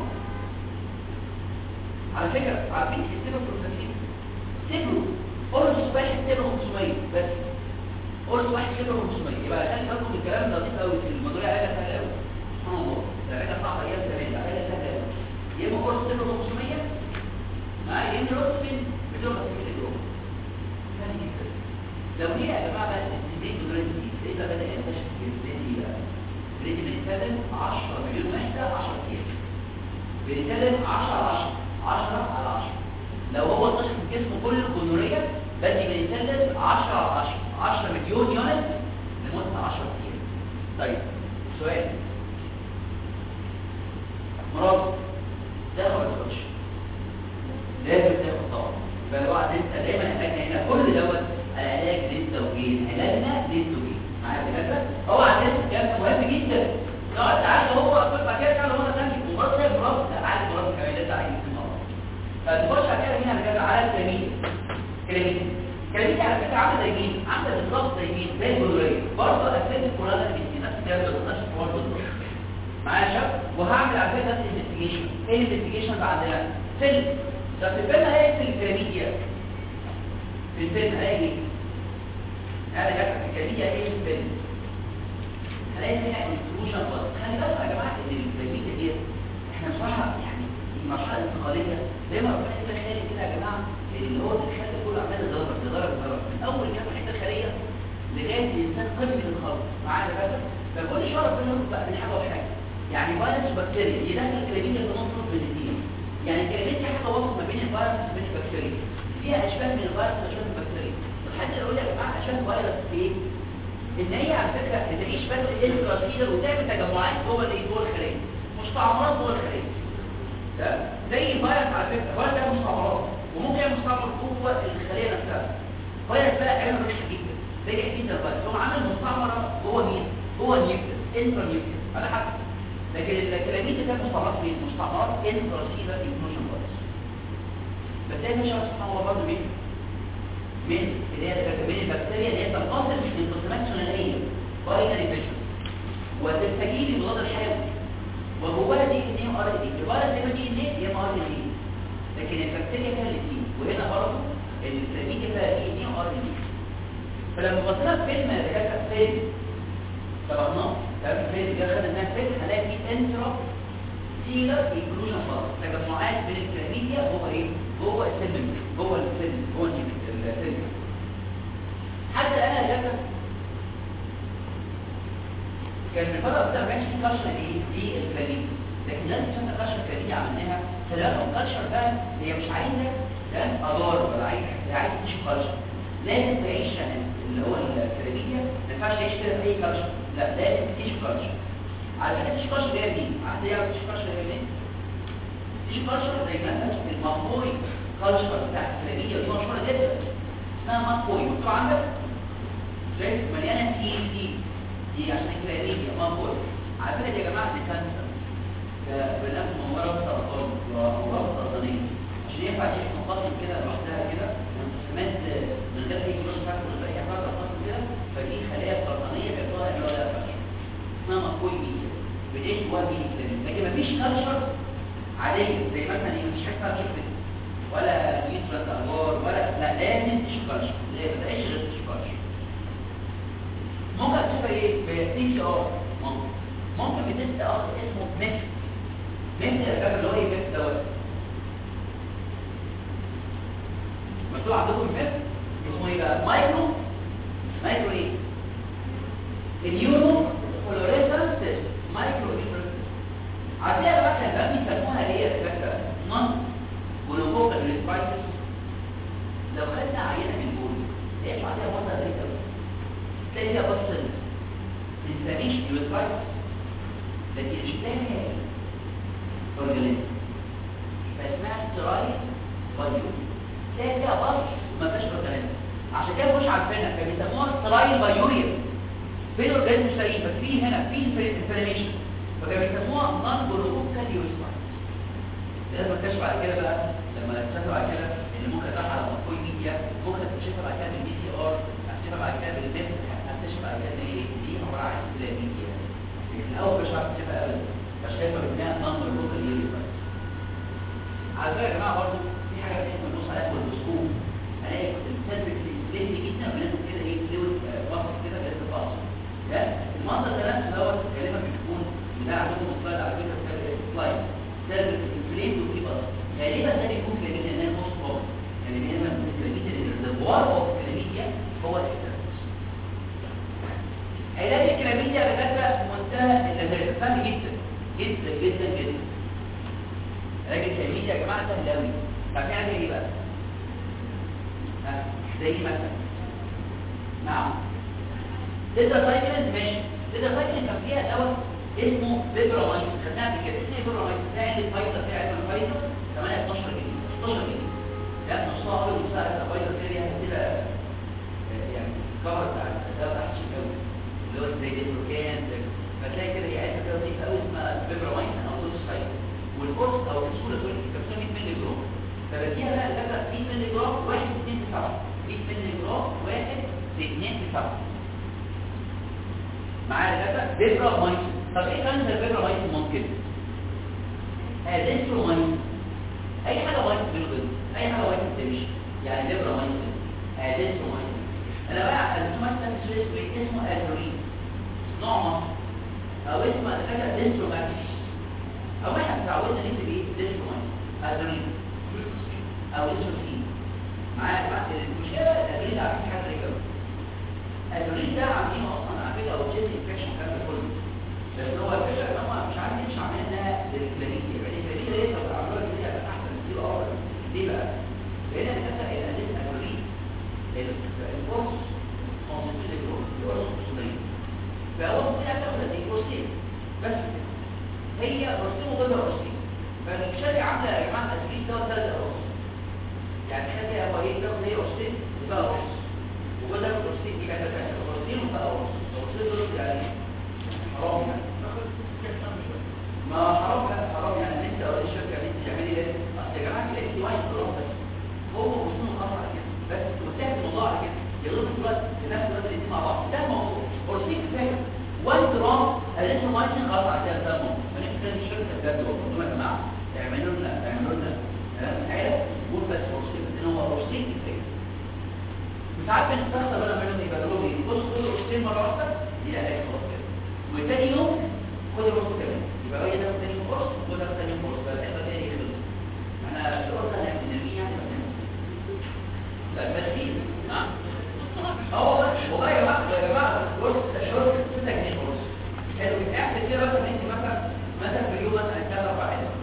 على فكرة عارفين السيبر بروساسين سيبرو قرص واحد سيبر 500 بس قرص واحد سيبر 500 يبقى خلي بالكم من الكلام لطيف قوي في الموضوع علاجة سهلة قوي سبحان الله ده علاجة صعبة ايام زمان ده علاجة سهلة قوي يا اما قرص سيبر 500 معايا يا اما قرص فين 250 مللي جرام ثاني جدا لو هي يا جماعة بقى السيبرين دول دي ايه بقى بدأ ينتشر في السيبرين دي بقى بنتكلم بنتكلم 10 مليون وحدة 10 ايام بنتكلم 10 10 10 على 10 لو هو طفل في جسمه كله جنورية بدي بنتكلم 10 على 10 10 مليون يونت لمدة 10 ايام طيب سؤال مرض تاخد ولا تاخدش لازم تاخد طبعا يبقى لو انت دايما علاجنا هنا كل دوت العلاج للزوجين علاجنا للزوجين معايا كده هو عشان كان مهم جدا لو تعالى هو بعد كده تعالى مره ثانيه ومرض زي مرض عادي مرض كمان لسه عايز فتخش على كده هنا بجد على الكلامين كلامين كلامين على فكره عامله زي مين عامله بالظبط زي مين زي الجلوريه برضه اساس الكورونا اللي نفس الكلام ده نفس الحوار بالظبط معايا يا شباب وهعمل على فكره نفس الانفستيجيشن ايه الانفستيجيشن اللي عندنا فيلم طب في الفيلم هيقفل الكلاميديا في الفيلم هلاقي ايه انا جايب في الكلاميديا ايه الفيلم هلاقي فيها انستروشن بس خلي بالك يا جماعه ان الكلاميديا دي احنا بصراحه يعني المرحله الانتقاليه زي ما ربنا كده خالق كده يا جماعه اللي هو الخلق كله عمال يتغير يتغير يتغير من اول كام حته خليه لغايه الانسان قمه الخلق معايا بقى فكل شويه ربنا يرد بقى من حاجه وحاجه يعني فيروس وبكتيريا يدخل الكلاميديا في نص بين الاثنين يعني الكلاميديا حاجه وسط ما بين الفيروس وبين البكتيريا فيها اشباه من الفيروس واشباه من البكتيريا لحد اقول يا جماعه اشباه فيروس في ايه؟ ان هي على فكره تعيش بس الانتراسيلر وتعمل تجمعات جوه الايه جوه الخليه مستعمرات جوه الخليه زي الفيروس على فكره الفيروس ده مستعمرات وممكن يعمل مستعمر جوه الخليه نفسها فيروس بقى علم وحشه جدا زي اكيد الفيروس هو عامل مستعمره جوه مين جوه النيوكليس انترا نيوكليس على حسب لكن الكلاميد ده مستعمرات مين مستعمرات انتراسيلر انفلوشن فيروس بس هي مش سبحان الله برضه مين من اللي هي من البكتيريا اللي هي تنقسم لانقسامات ثنائيه باينري فيجن وتستجيب للمضاد الحيوي وجواها دي ان ام ار دي الفيروس ده دي ان ايه ام ار دي لكن البكتيريا فيها الاثنين وهنا برضه الكلاميديا فيها ايه ام ار دي فلما بصينا في فيلم ده فيلم طبعا ده فيلم ده خدنا منها فيلم هنلاقي فيه انترا سيلر انكلوجن فاز تجمعات بين الكلاميديا جوه ايه جوه السيل جوه السيل جوه السيل حتى انا جاكا كان في الفتره بتاع ما كانش في كشره ايه دي الكلاميديا لكن لازم تشوف كشره الكلاميديا عملناها فلقوا الكشره بقى هي مش عايزه لا اضار ولا عايزه هي عايزه تشوف كشره لازم تعيش يعني اللي هو الكلاميديا ما ينفعش تعيش كده في اي كشره لا لازم تشوف كشره على فكره تشوف كشره هي دي عايز يعرف تشوف كشره هي دي تشوف كشره زي مثلا المقبوري كشره بتاعت الكلاميديا دي مشهوره جدا اسمها مقبوري مكتوب عندك زي مليانه تي تي دي عشان كلاميديا مقبول على فكره يا جماعه دي كانسر بنفس مرض سرطان وامراض سرطانيه عشان ينفع تعيش مقاصد كده لوحدها كده سمعت من غير اي جروس فاكتور ولا اي حاجه مقاصد كده فدي خلايا سرطانيه بيطلع يعملوا لها فشل اسمها مقبول ميديا بتعيش جوه الميديا لكن مفيش كالشر عاديه زي مثلا ايه مفيش حاجه اسمها شفت ولا نيوترال انوار ولا لا لازم تشوف كالشر ليه ما تعيش غير تشوف كالشر ممكن تشوفها ايه بسي سي ار ممكن ممكن بتست اخر اسمه ميث ميث الرقم اللي هو ايه ميث دوت مكتوب عندكم ميث اسمه ايه بقى مايكرو مايكرو ايه اليورو فلوريسنس تيست مايكرو فلوريسنس عارفين يا جماعه كان بيسموها ايه يا فكره نون جلوكوكال ريسبايتس لو خدنا عينه من البول ايه عليها وضع زي كده تلاقي فيها بصل انفلاميشن يوترايتس لكن مش تلاقي اورجانيزم فاسمها سترايد بايوريا تلاقي فيها بصل وما فيهاش اورجانيزم عشان كده مش عارفينها فبيسموها سترايد بايوريا في الاورجانيزم سليم بس في هنا في انفلاميشن فكانوا بيسموها نون جلوكوكال يوترايتس لازم تكتشف بعد كده بقى لما تكتشف بعد كده ان ممكن تروح على مقبول ميديا ممكن تكتشفها بعد كده بالبي سي ار تكتشفها بعد كده بالميث هتكتشف بعد كده ان ايه دي عباره عن ميديا لكن الاول مش عارف تكتشفها ابدا عشان كده بنلاقي نمبر لوكال يونيفرس على فكره يا جماعه برضه في حاجه اسمها بنبص عليها كولوسكوب الاقي السيرفكس سليم جدا بنزل كده ايه فلويد وسط كده بنزل باص ده المنظر ده نفسه دوت غالبا بيكون بتاع عندكم سلايد على فكره سلايد سيرفكس انفليت وفي باص غالبا ده بيكون كلاميديا ان موست بروبلم يعني دايما الكلاميديا الريزرفوار اوف كلاميديا هو السيرفكس علاج الكلاميديا بجد منتهى اللذاذه سهل جدا جدا جدا جدا علاج الكلاميديا يا جماعه سهل قوي طب في علاج ايه بقى ها زي مثلا نعم تيتراسايكلين ماشي تيتراسايكلين كان فيها دواء اسمه بيبرامايد خدناها قبل كده اسمه بيبرامايد ده عند الفايزر بتاع علم الفايزر 8 12 جنيه 16 جنيه يعني نصها قوي نصها الفايزر سيريا كده يعني كفر بتاع الدواء تحت شكاوي اللي هو زي البروكان فتلاقي كده هي عايزه كده بسيطه قوي اسمها بيبرامايد او دوسايد والقرص او الكبسوله دول الكبسوله 100 مللي جرام فبديها بقى الفكره 100 مللي جرام 1 2 9 100 مللي جرام 1 2 9 معايا الفكره بيبرامايد طب ايه كان البيبرامايد ممكن اديسترومايد اي حاجه وايت بيلبل اي حاجه وايت تمشي يعني بيبرامايد اديسترومايد انا بقى الاديسترومايد ده مش اسمه ادرين نوع مصر او اسمه حاجه ديسترومايد او احنا اتعودنا نكتب ايه ديسترومايد ادرين او ديستروسين معايا بقى المشكله الادرين ده عارفين حاجه زي كده الادرين ده عاملينه اصلا على فكره او جيت انفكشن الكلام ده كله بس هو الفكره ان هم مش عارفين مش عاملينها للكلاميديا يعني الكلاميديا ليه لو عملوها كده هتبقى احسن كتير افضل ليه بقى؟ لان اساسا الادرين الادرين الفورس كونسنتريت جروث الفورس كونسنتريت فهو طلع تاخد دي بروستين بس هي بروستين وغير بروستين فالشركه عامله يا جماعه التسجيل ده ثلاث اقراص يعني خلي هو ايه تاخد هي بروستين وبقى اقراص وده بروستين دي كانت بروستين وبقى اقراص البروستين دول يعني حرام يعني ما حرام لا حرام يعني انت او الشركه اللي انت تعملي ايه اصل يا جماعه كده انت واحد قرار بس هو بروستين وخلاص على كده بس وتاخد الموضوع على كده يغلط الوقت لنفس الوقت الاثنين مع بعض ده الموضوع بروستين كفايه 1 جرام الريترومايسين خلاص على كده ده الموضوع فنحن الشركه بجد والله يا جماعه اعملوا لنا اعملوا لنا عيله قول بس بروستين ان هو بروستين كفايه ساعات بنستخدم انا منهم يبقى لهم ايه بص خد بروستين مره واحده دي علاج خلاص كده وتاني يوم خد بروستين كمان يبقى هي ده تاني يوم بروست وده تاني يوم بروست بقى الحته تاني كده انا الشعور ده هنعمل نرميه يعني لا بس دي نعم اه والله والله يا جماعه يا جماعه بص الشعور 6 جنيه بروست حلو اعمل كده مثلا انت مثلا مثلا في اليوم مثلا ثلاث اربع علب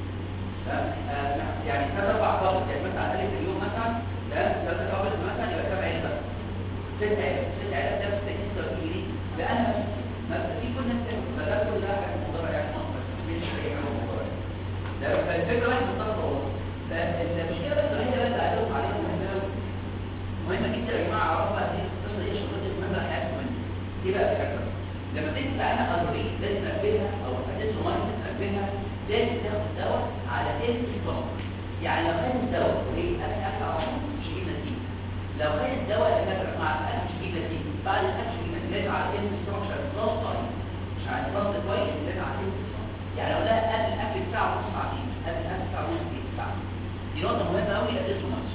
يعني ثلاث اربع قابل يعني مثلا على في اليوم مثلا ده ثلاث قابل مثلا يبقى سبع علب بس ست علب ست علب ده ب 60 جنيه لان ما في كل الناس بدل كل ده حاجه مضره يعني مش هي حاجه مضره ده فالفكره واحد مضطر والله فالمشكله بس هي بس عليهم عليهم مهمه جدا يا جماعه اعرفوا بقى دي القصه دي شغلتي مهمه حياتكم دي بقى الفكره لما تيجي تعمل ادري لازم تنبهها او تحدث ميه تنبهها لازم تاخد الدواء على تلت الطاقه يعني لو خدت الدواء وهي اكل اكل على طول مش هيجيب نتيجه لو خدت الدواء اللي كانت مع الاكل مش هيجيب نتيجه بعد الاكل مش هيجيب نتيجه لازم على تلت الطاقه مش هتضغط طيب مش هتضغط كويس لازم على تلت الطاقه يعني لو ده قبل الاكل بتاعه نص ساعتين قبل الاكل بتاعه نص ساعه دي نقطه مهمه قوي لازم مصر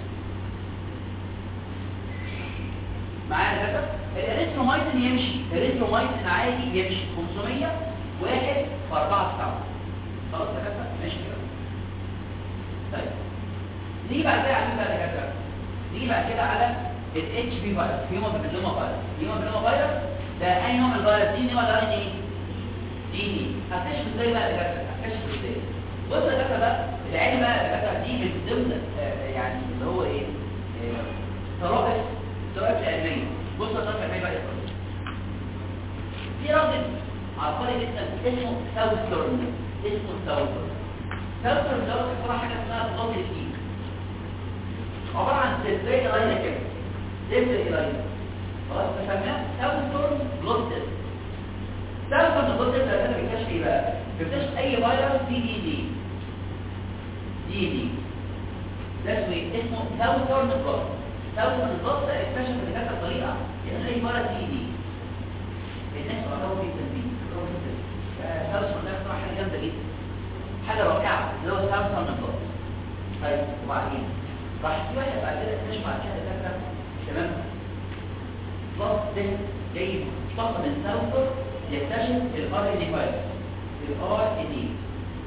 معايا كده الاريثرومايسين يمشي الاريثرومايسين عادي يمشي 500 واحد في 4 ساعات خلاص يا كده ماشي كده طيب نيجي بعد كده على مين بقى يا كده نيجي بعد كده على الاتش بي فيروس هيومن بابيلوما فيروس هيومن بابيلوما فيروس ده اي نوع من الفيروس دي ولا ار ان ايه دي دي هتكتشف ازاي بقى يا كده هتكتشف ازاي بص يا كده بقى العين بقى يا كده دي من ضمن آه، يعني اللي هو ايه آه، طرائف طرائف العلميه بص الطرائف العلميه بقى يا في راجل عبقري جدا اسمه ساوثورن اسمه ساوثورن ساوثورن ده اخترع حاجه اسمها بلوك الكيك عباره عن سلسله لاينه كده سلسله لاينه خلاص فسميها ساوثورن بلوك تيست ساوثورن بلوك تيست ده بيكتشف ايه بقى بيكتشف اي فيروس دي دي دي دي دي ده اسمه إيه؟ اسمه ساوثورن بلوك ساوثورن بلوك ده اكتشف ان كانت الطريقه ان اي فيروس دي دي الناس رغبوا في التنبيه سامسونج ده بصراحه حاجه جامده جدا حاجه رائعه اللي هو سامسونج نظام طيب وبعدين راح في واحد بعد كده اكتشف بعد كده دكاتره تمام بلس ده جاي مشتق من سامسونج يكتشف الار ان اي فايروس الار ان اي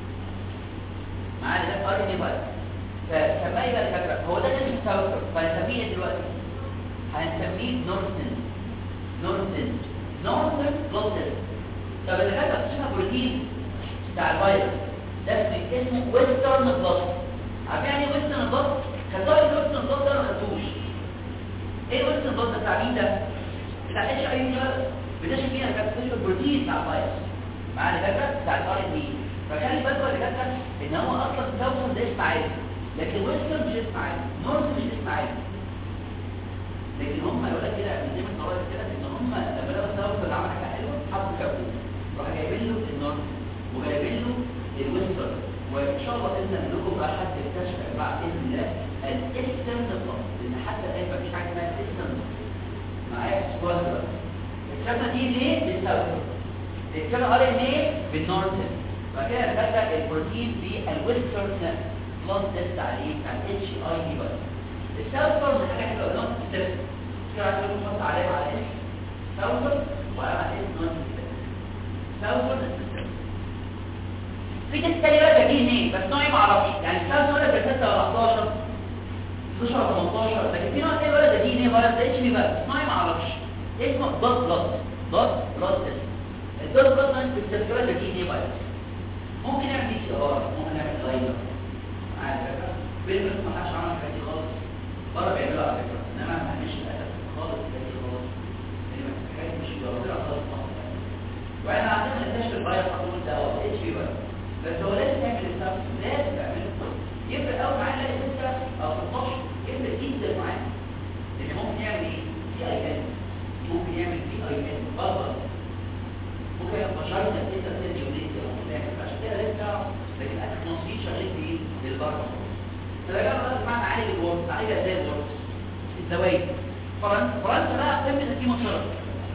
معانا ده ار ان اي فايروس فسماه ايه بقى الدكاتره هو ده اسمه سامسونج فهنسميه إيه دلوقتي هنسميه نورسن نورسن نورمال بلوتر طب اللي كانت بتشوفها بروتين بتاع الفيروس ده اسمه اسمه ويسترن بلوت عارفين يعني ايه ويسترن بلوت خدتوا الويسترن بلوت ده ما خدتوش ايه الويسترن بلوت ده بتاع مين ده بتاع اتش اي في بتشوف فيها كانت بتشوف البروتين بتاع الفيروس معانا فاكره بتاع الار ان دي فخلي بالكم اللي كانت ان هو اصلا ساوثن ده اسم عادي لكن ويسترن مش اسم عادي نورث مش اسم عادي لكن هم يقول لك كده من ضمن القواعد كده ان هم لما لقوا السبب اللي عمل حاجه حلوه حطوا كابوس راح جايبين له النورث وجايبين له الويسترن وان شاء الله باذن الله لكم بقى حد يكتشف بعد باذن الله الايسترن بلس لان حتى الان مفيش حاجه اسمها الايسترن معايا الاسبوع ده الكلمه دي ليه للسبب الكلمه ار ان ايه بالنورثن فكده بدا البروتين في الويسترن بلس تيست عليه بتاع الاتش اي دي بس الساوثرن حاجه حلوه نوت ستيب كده عايز نحط عليها على اسم ساوثرن وعلى اسم نوت ستيب ساوثرن ستيب في تيست تاني بقى ده دي ان بس نوعي ما اعرفش يعني الساوثرن ده في 11 12 18 لكن في نوع تاني بقى ده دي ان ولا ده اتش بي بقى بس نوعي ما اعرفش اسمه دوت بلس دوت بلس تيست الدوت بلس تيست بتستخدم ده دي ان فيروس ممكن نعمل دي سي ار ممكن نعمل لايزر عارف فكره ما حدش عمل الحاجات دي خالص بره بيعملوا على فكره انما ما عنديش الادب خالص كده خالص يعني حاجات مش ضروريه خالص واحنا عندنا نكتشف الفيروس هتقول ده هو اتش بي بس بس هو لازم يعمل السبب لازم يعمله يفرق قوي معاه لا 6 او 16 يفرق جدا معاه لان ممكن يعمل ايه سي اي ان ممكن يعمل سي اي ان برضه ممكن يبقى شرط 6 سنه يونيت ممكن يعمل عشان كده لازم تعرف لكن اكل نصيب شغالين في ايه للبره فلقى بقى معنى عالي الورد عالي ازاي الورد الزوايد فرنسا فرنسا بقى قمه الكيموثيرابي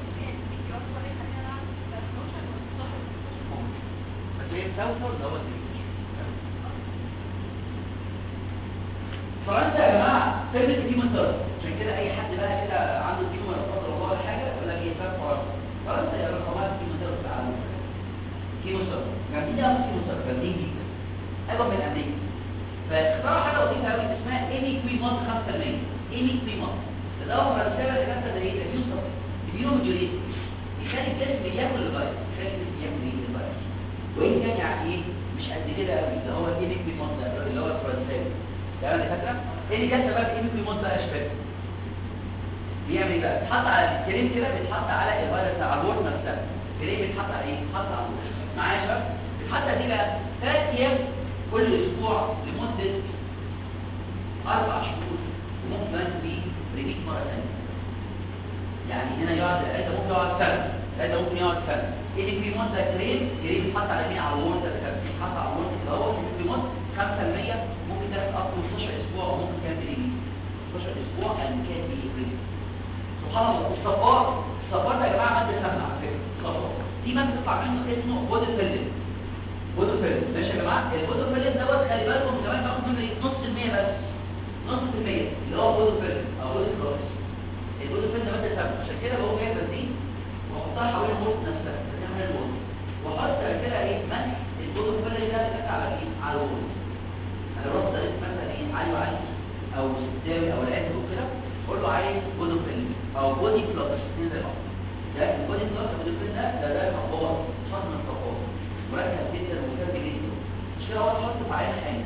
بس هي الساوثر ده هو فرنسا يا جماعه قمه الكيموثيرابي عشان كده اي حد بقى كده عنده كيمو ولا قدر الله ولا حاجه يقول لك ايه فاهم فرنسا فرنسا هي رقمات الكيموثيرابي في العالم كيموثيرابي جامدين قوي الكيموثيرابي جامدين جدا اكبر من امريكا فاخترعوا حاجه لطيفه قوي اسمها ايمي كوي مود 5% ايمي كوي مود الاول الرساله اللي كانت ده ايه يوصف اليوم جديد يخلي الجسم ياكل الفيروس يخلي الجسم ياكل ايه الفيروس وان كان يعني ايه مش قد كده قوي اللي هو ايمي كوي مود ده اللي هو الفرنساوي تمام يا فاكره ايه اللي جت بقى ايمي كوي مود ده اشباه بيعمل ايه بقى بيتحط على الكريم كده بيتحط على الفيروس على البورد نفسها الكريم بيتحط على ايه بيتحط على معايا يا شباب بيتحط دي بقى ثلاث ايام كل اسبوع لمدة اربع شهور وممكن كمان في ريبيت مرة ثانية يعني هنا يقعد العيادة ممكن يقعد سنة العيادة ممكن يقعد سنة ايه اللي في موت ده كريم كريم يتحط على مين على الورد ده كان يتحط على الورد كده هو اللي في موت 5% ممكن تاخد اكتر من 16 اسبوع او ممكن كام تاني 16 اسبوع ان كان في ابريل سبحان الله الصفار الصفار ده يا جماعه ماده سامه على فكره الصفار دي ماده تطلع منه اسمه بودي فيلم بودي فيلم ماشي يا جماعه البودي فيلم دوت خلي بالكم كمان باخد منه ايه نص المية بس نص المية اللي هو بودي فيلم او بودي كروس البودي فيلم ده ماده سامه عشان كده بقوم جايب بنزين واحطها حوالين البوت نفسها حوالين البوت واحط كده ايه ملح البودي فيلم ده اللي على ايه على البوت انا رحت لقيت مثلا ايه علي وعلي او ستاوي او العز وكده قول له عايز بودي فيلم او بودي بلس اثنين زي بعض ده البودي بلس البودي فيلم ده ده ده هو صدمه من التقوى مركز جدا ومهتم جدا مش كده هو تحط في عين حاجه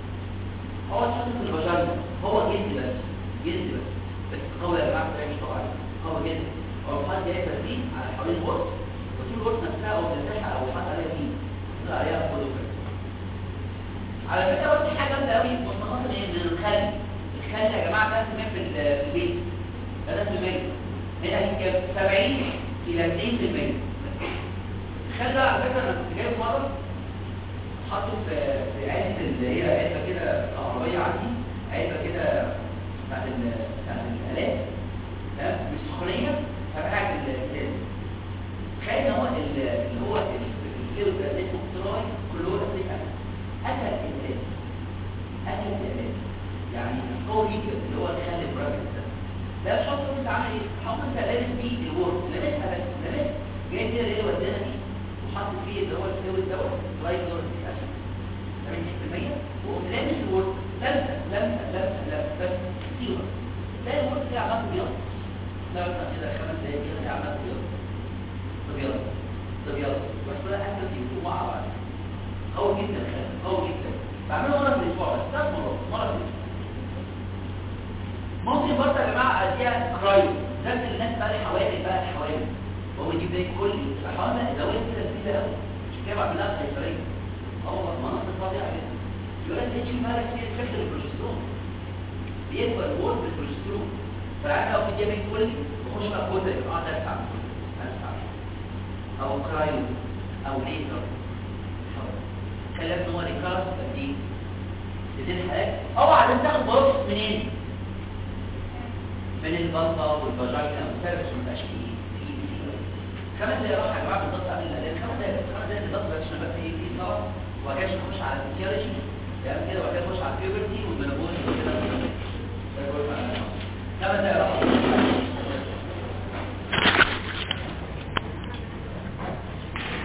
هو تحط في الفاجينا هو جلد بس جلد بس بس قوي يا جماعه مش طبيعي قوي جدا هو حد جاي تسليم على حوالين الورد وتشيل الورد نفسها او تفتحها او حط عليها فيه تطلع عليها بودي فيلم على فكره بس حاجه جامده قوي مستخلصه ايه من الخل الخل يا جماعه ده في في البيت ده في البيت هنا هي 70 الى 2% الخل ده على فكره انا كنت جايبه مره حاطه في في علبه اللي هي علبه كده عربيه عندي علبه كده بتاعت ال بتاعت الالات تمام مش سخونيه فبقى الازاز تخيل ان هو اللي هو الكيلو ده اسمه تراي كلوريك اسيد أكل الإنسان أكل الإنسان يعني قوي جدا اللي هو الخل البراكت ده ده شخص انت عامل ايه؟ حط انت لابس بيه الورد لابسها بس لابس جاي كده اللي ودانا دي وحط فيه اللي هو الفلويد دوت لايكلوريك اسيد 80% وقوم لابس الورد لمسه لمسه لمسه لمسه بس كتير تلاقي الورد كده عمال بيض لا مثلا كده خمس دقايق كده كده عمال بيض بيض بيض بس كلها اكل فيه مع بعض قوي جدا قوي جدا بعمله مره في الاسبوع بس ثلاث مرات مره في الاسبوع ممكن برضه يا جماعه اديها كرايو ده الناس بقى الحوامل بقى الحوامل وهو يجيب زي كل الحوامل لو انت كده كتير قوي مش كده بعمل لها قيصريه اه مناطق فظيعه جدا يقول لك تيجي مالك كتير تفكر البروجسترون بيكبر الورد بالبروجسترون فالعيال لو في جيبك كل بخش بقى كوتا يبقى اه ده ساعه او كرايو او ليزر كلام ان هو ريكارس دي دي الحاجات اوعى انت تاخد بروس منين من البلطه والفاجينا والسيرفس ما يبقاش فيه خمس دقايق راح يا جماعه بالظبط قبل الاذان خمس دقايق خمس دقايق بالظبط بس عشان بس ايه في صلاه وبعد كده نخش على الفيزيولوجي تمام كده وبعد كده نخش على البيوبرتي والمينوبوز وكده خمس دقايق راح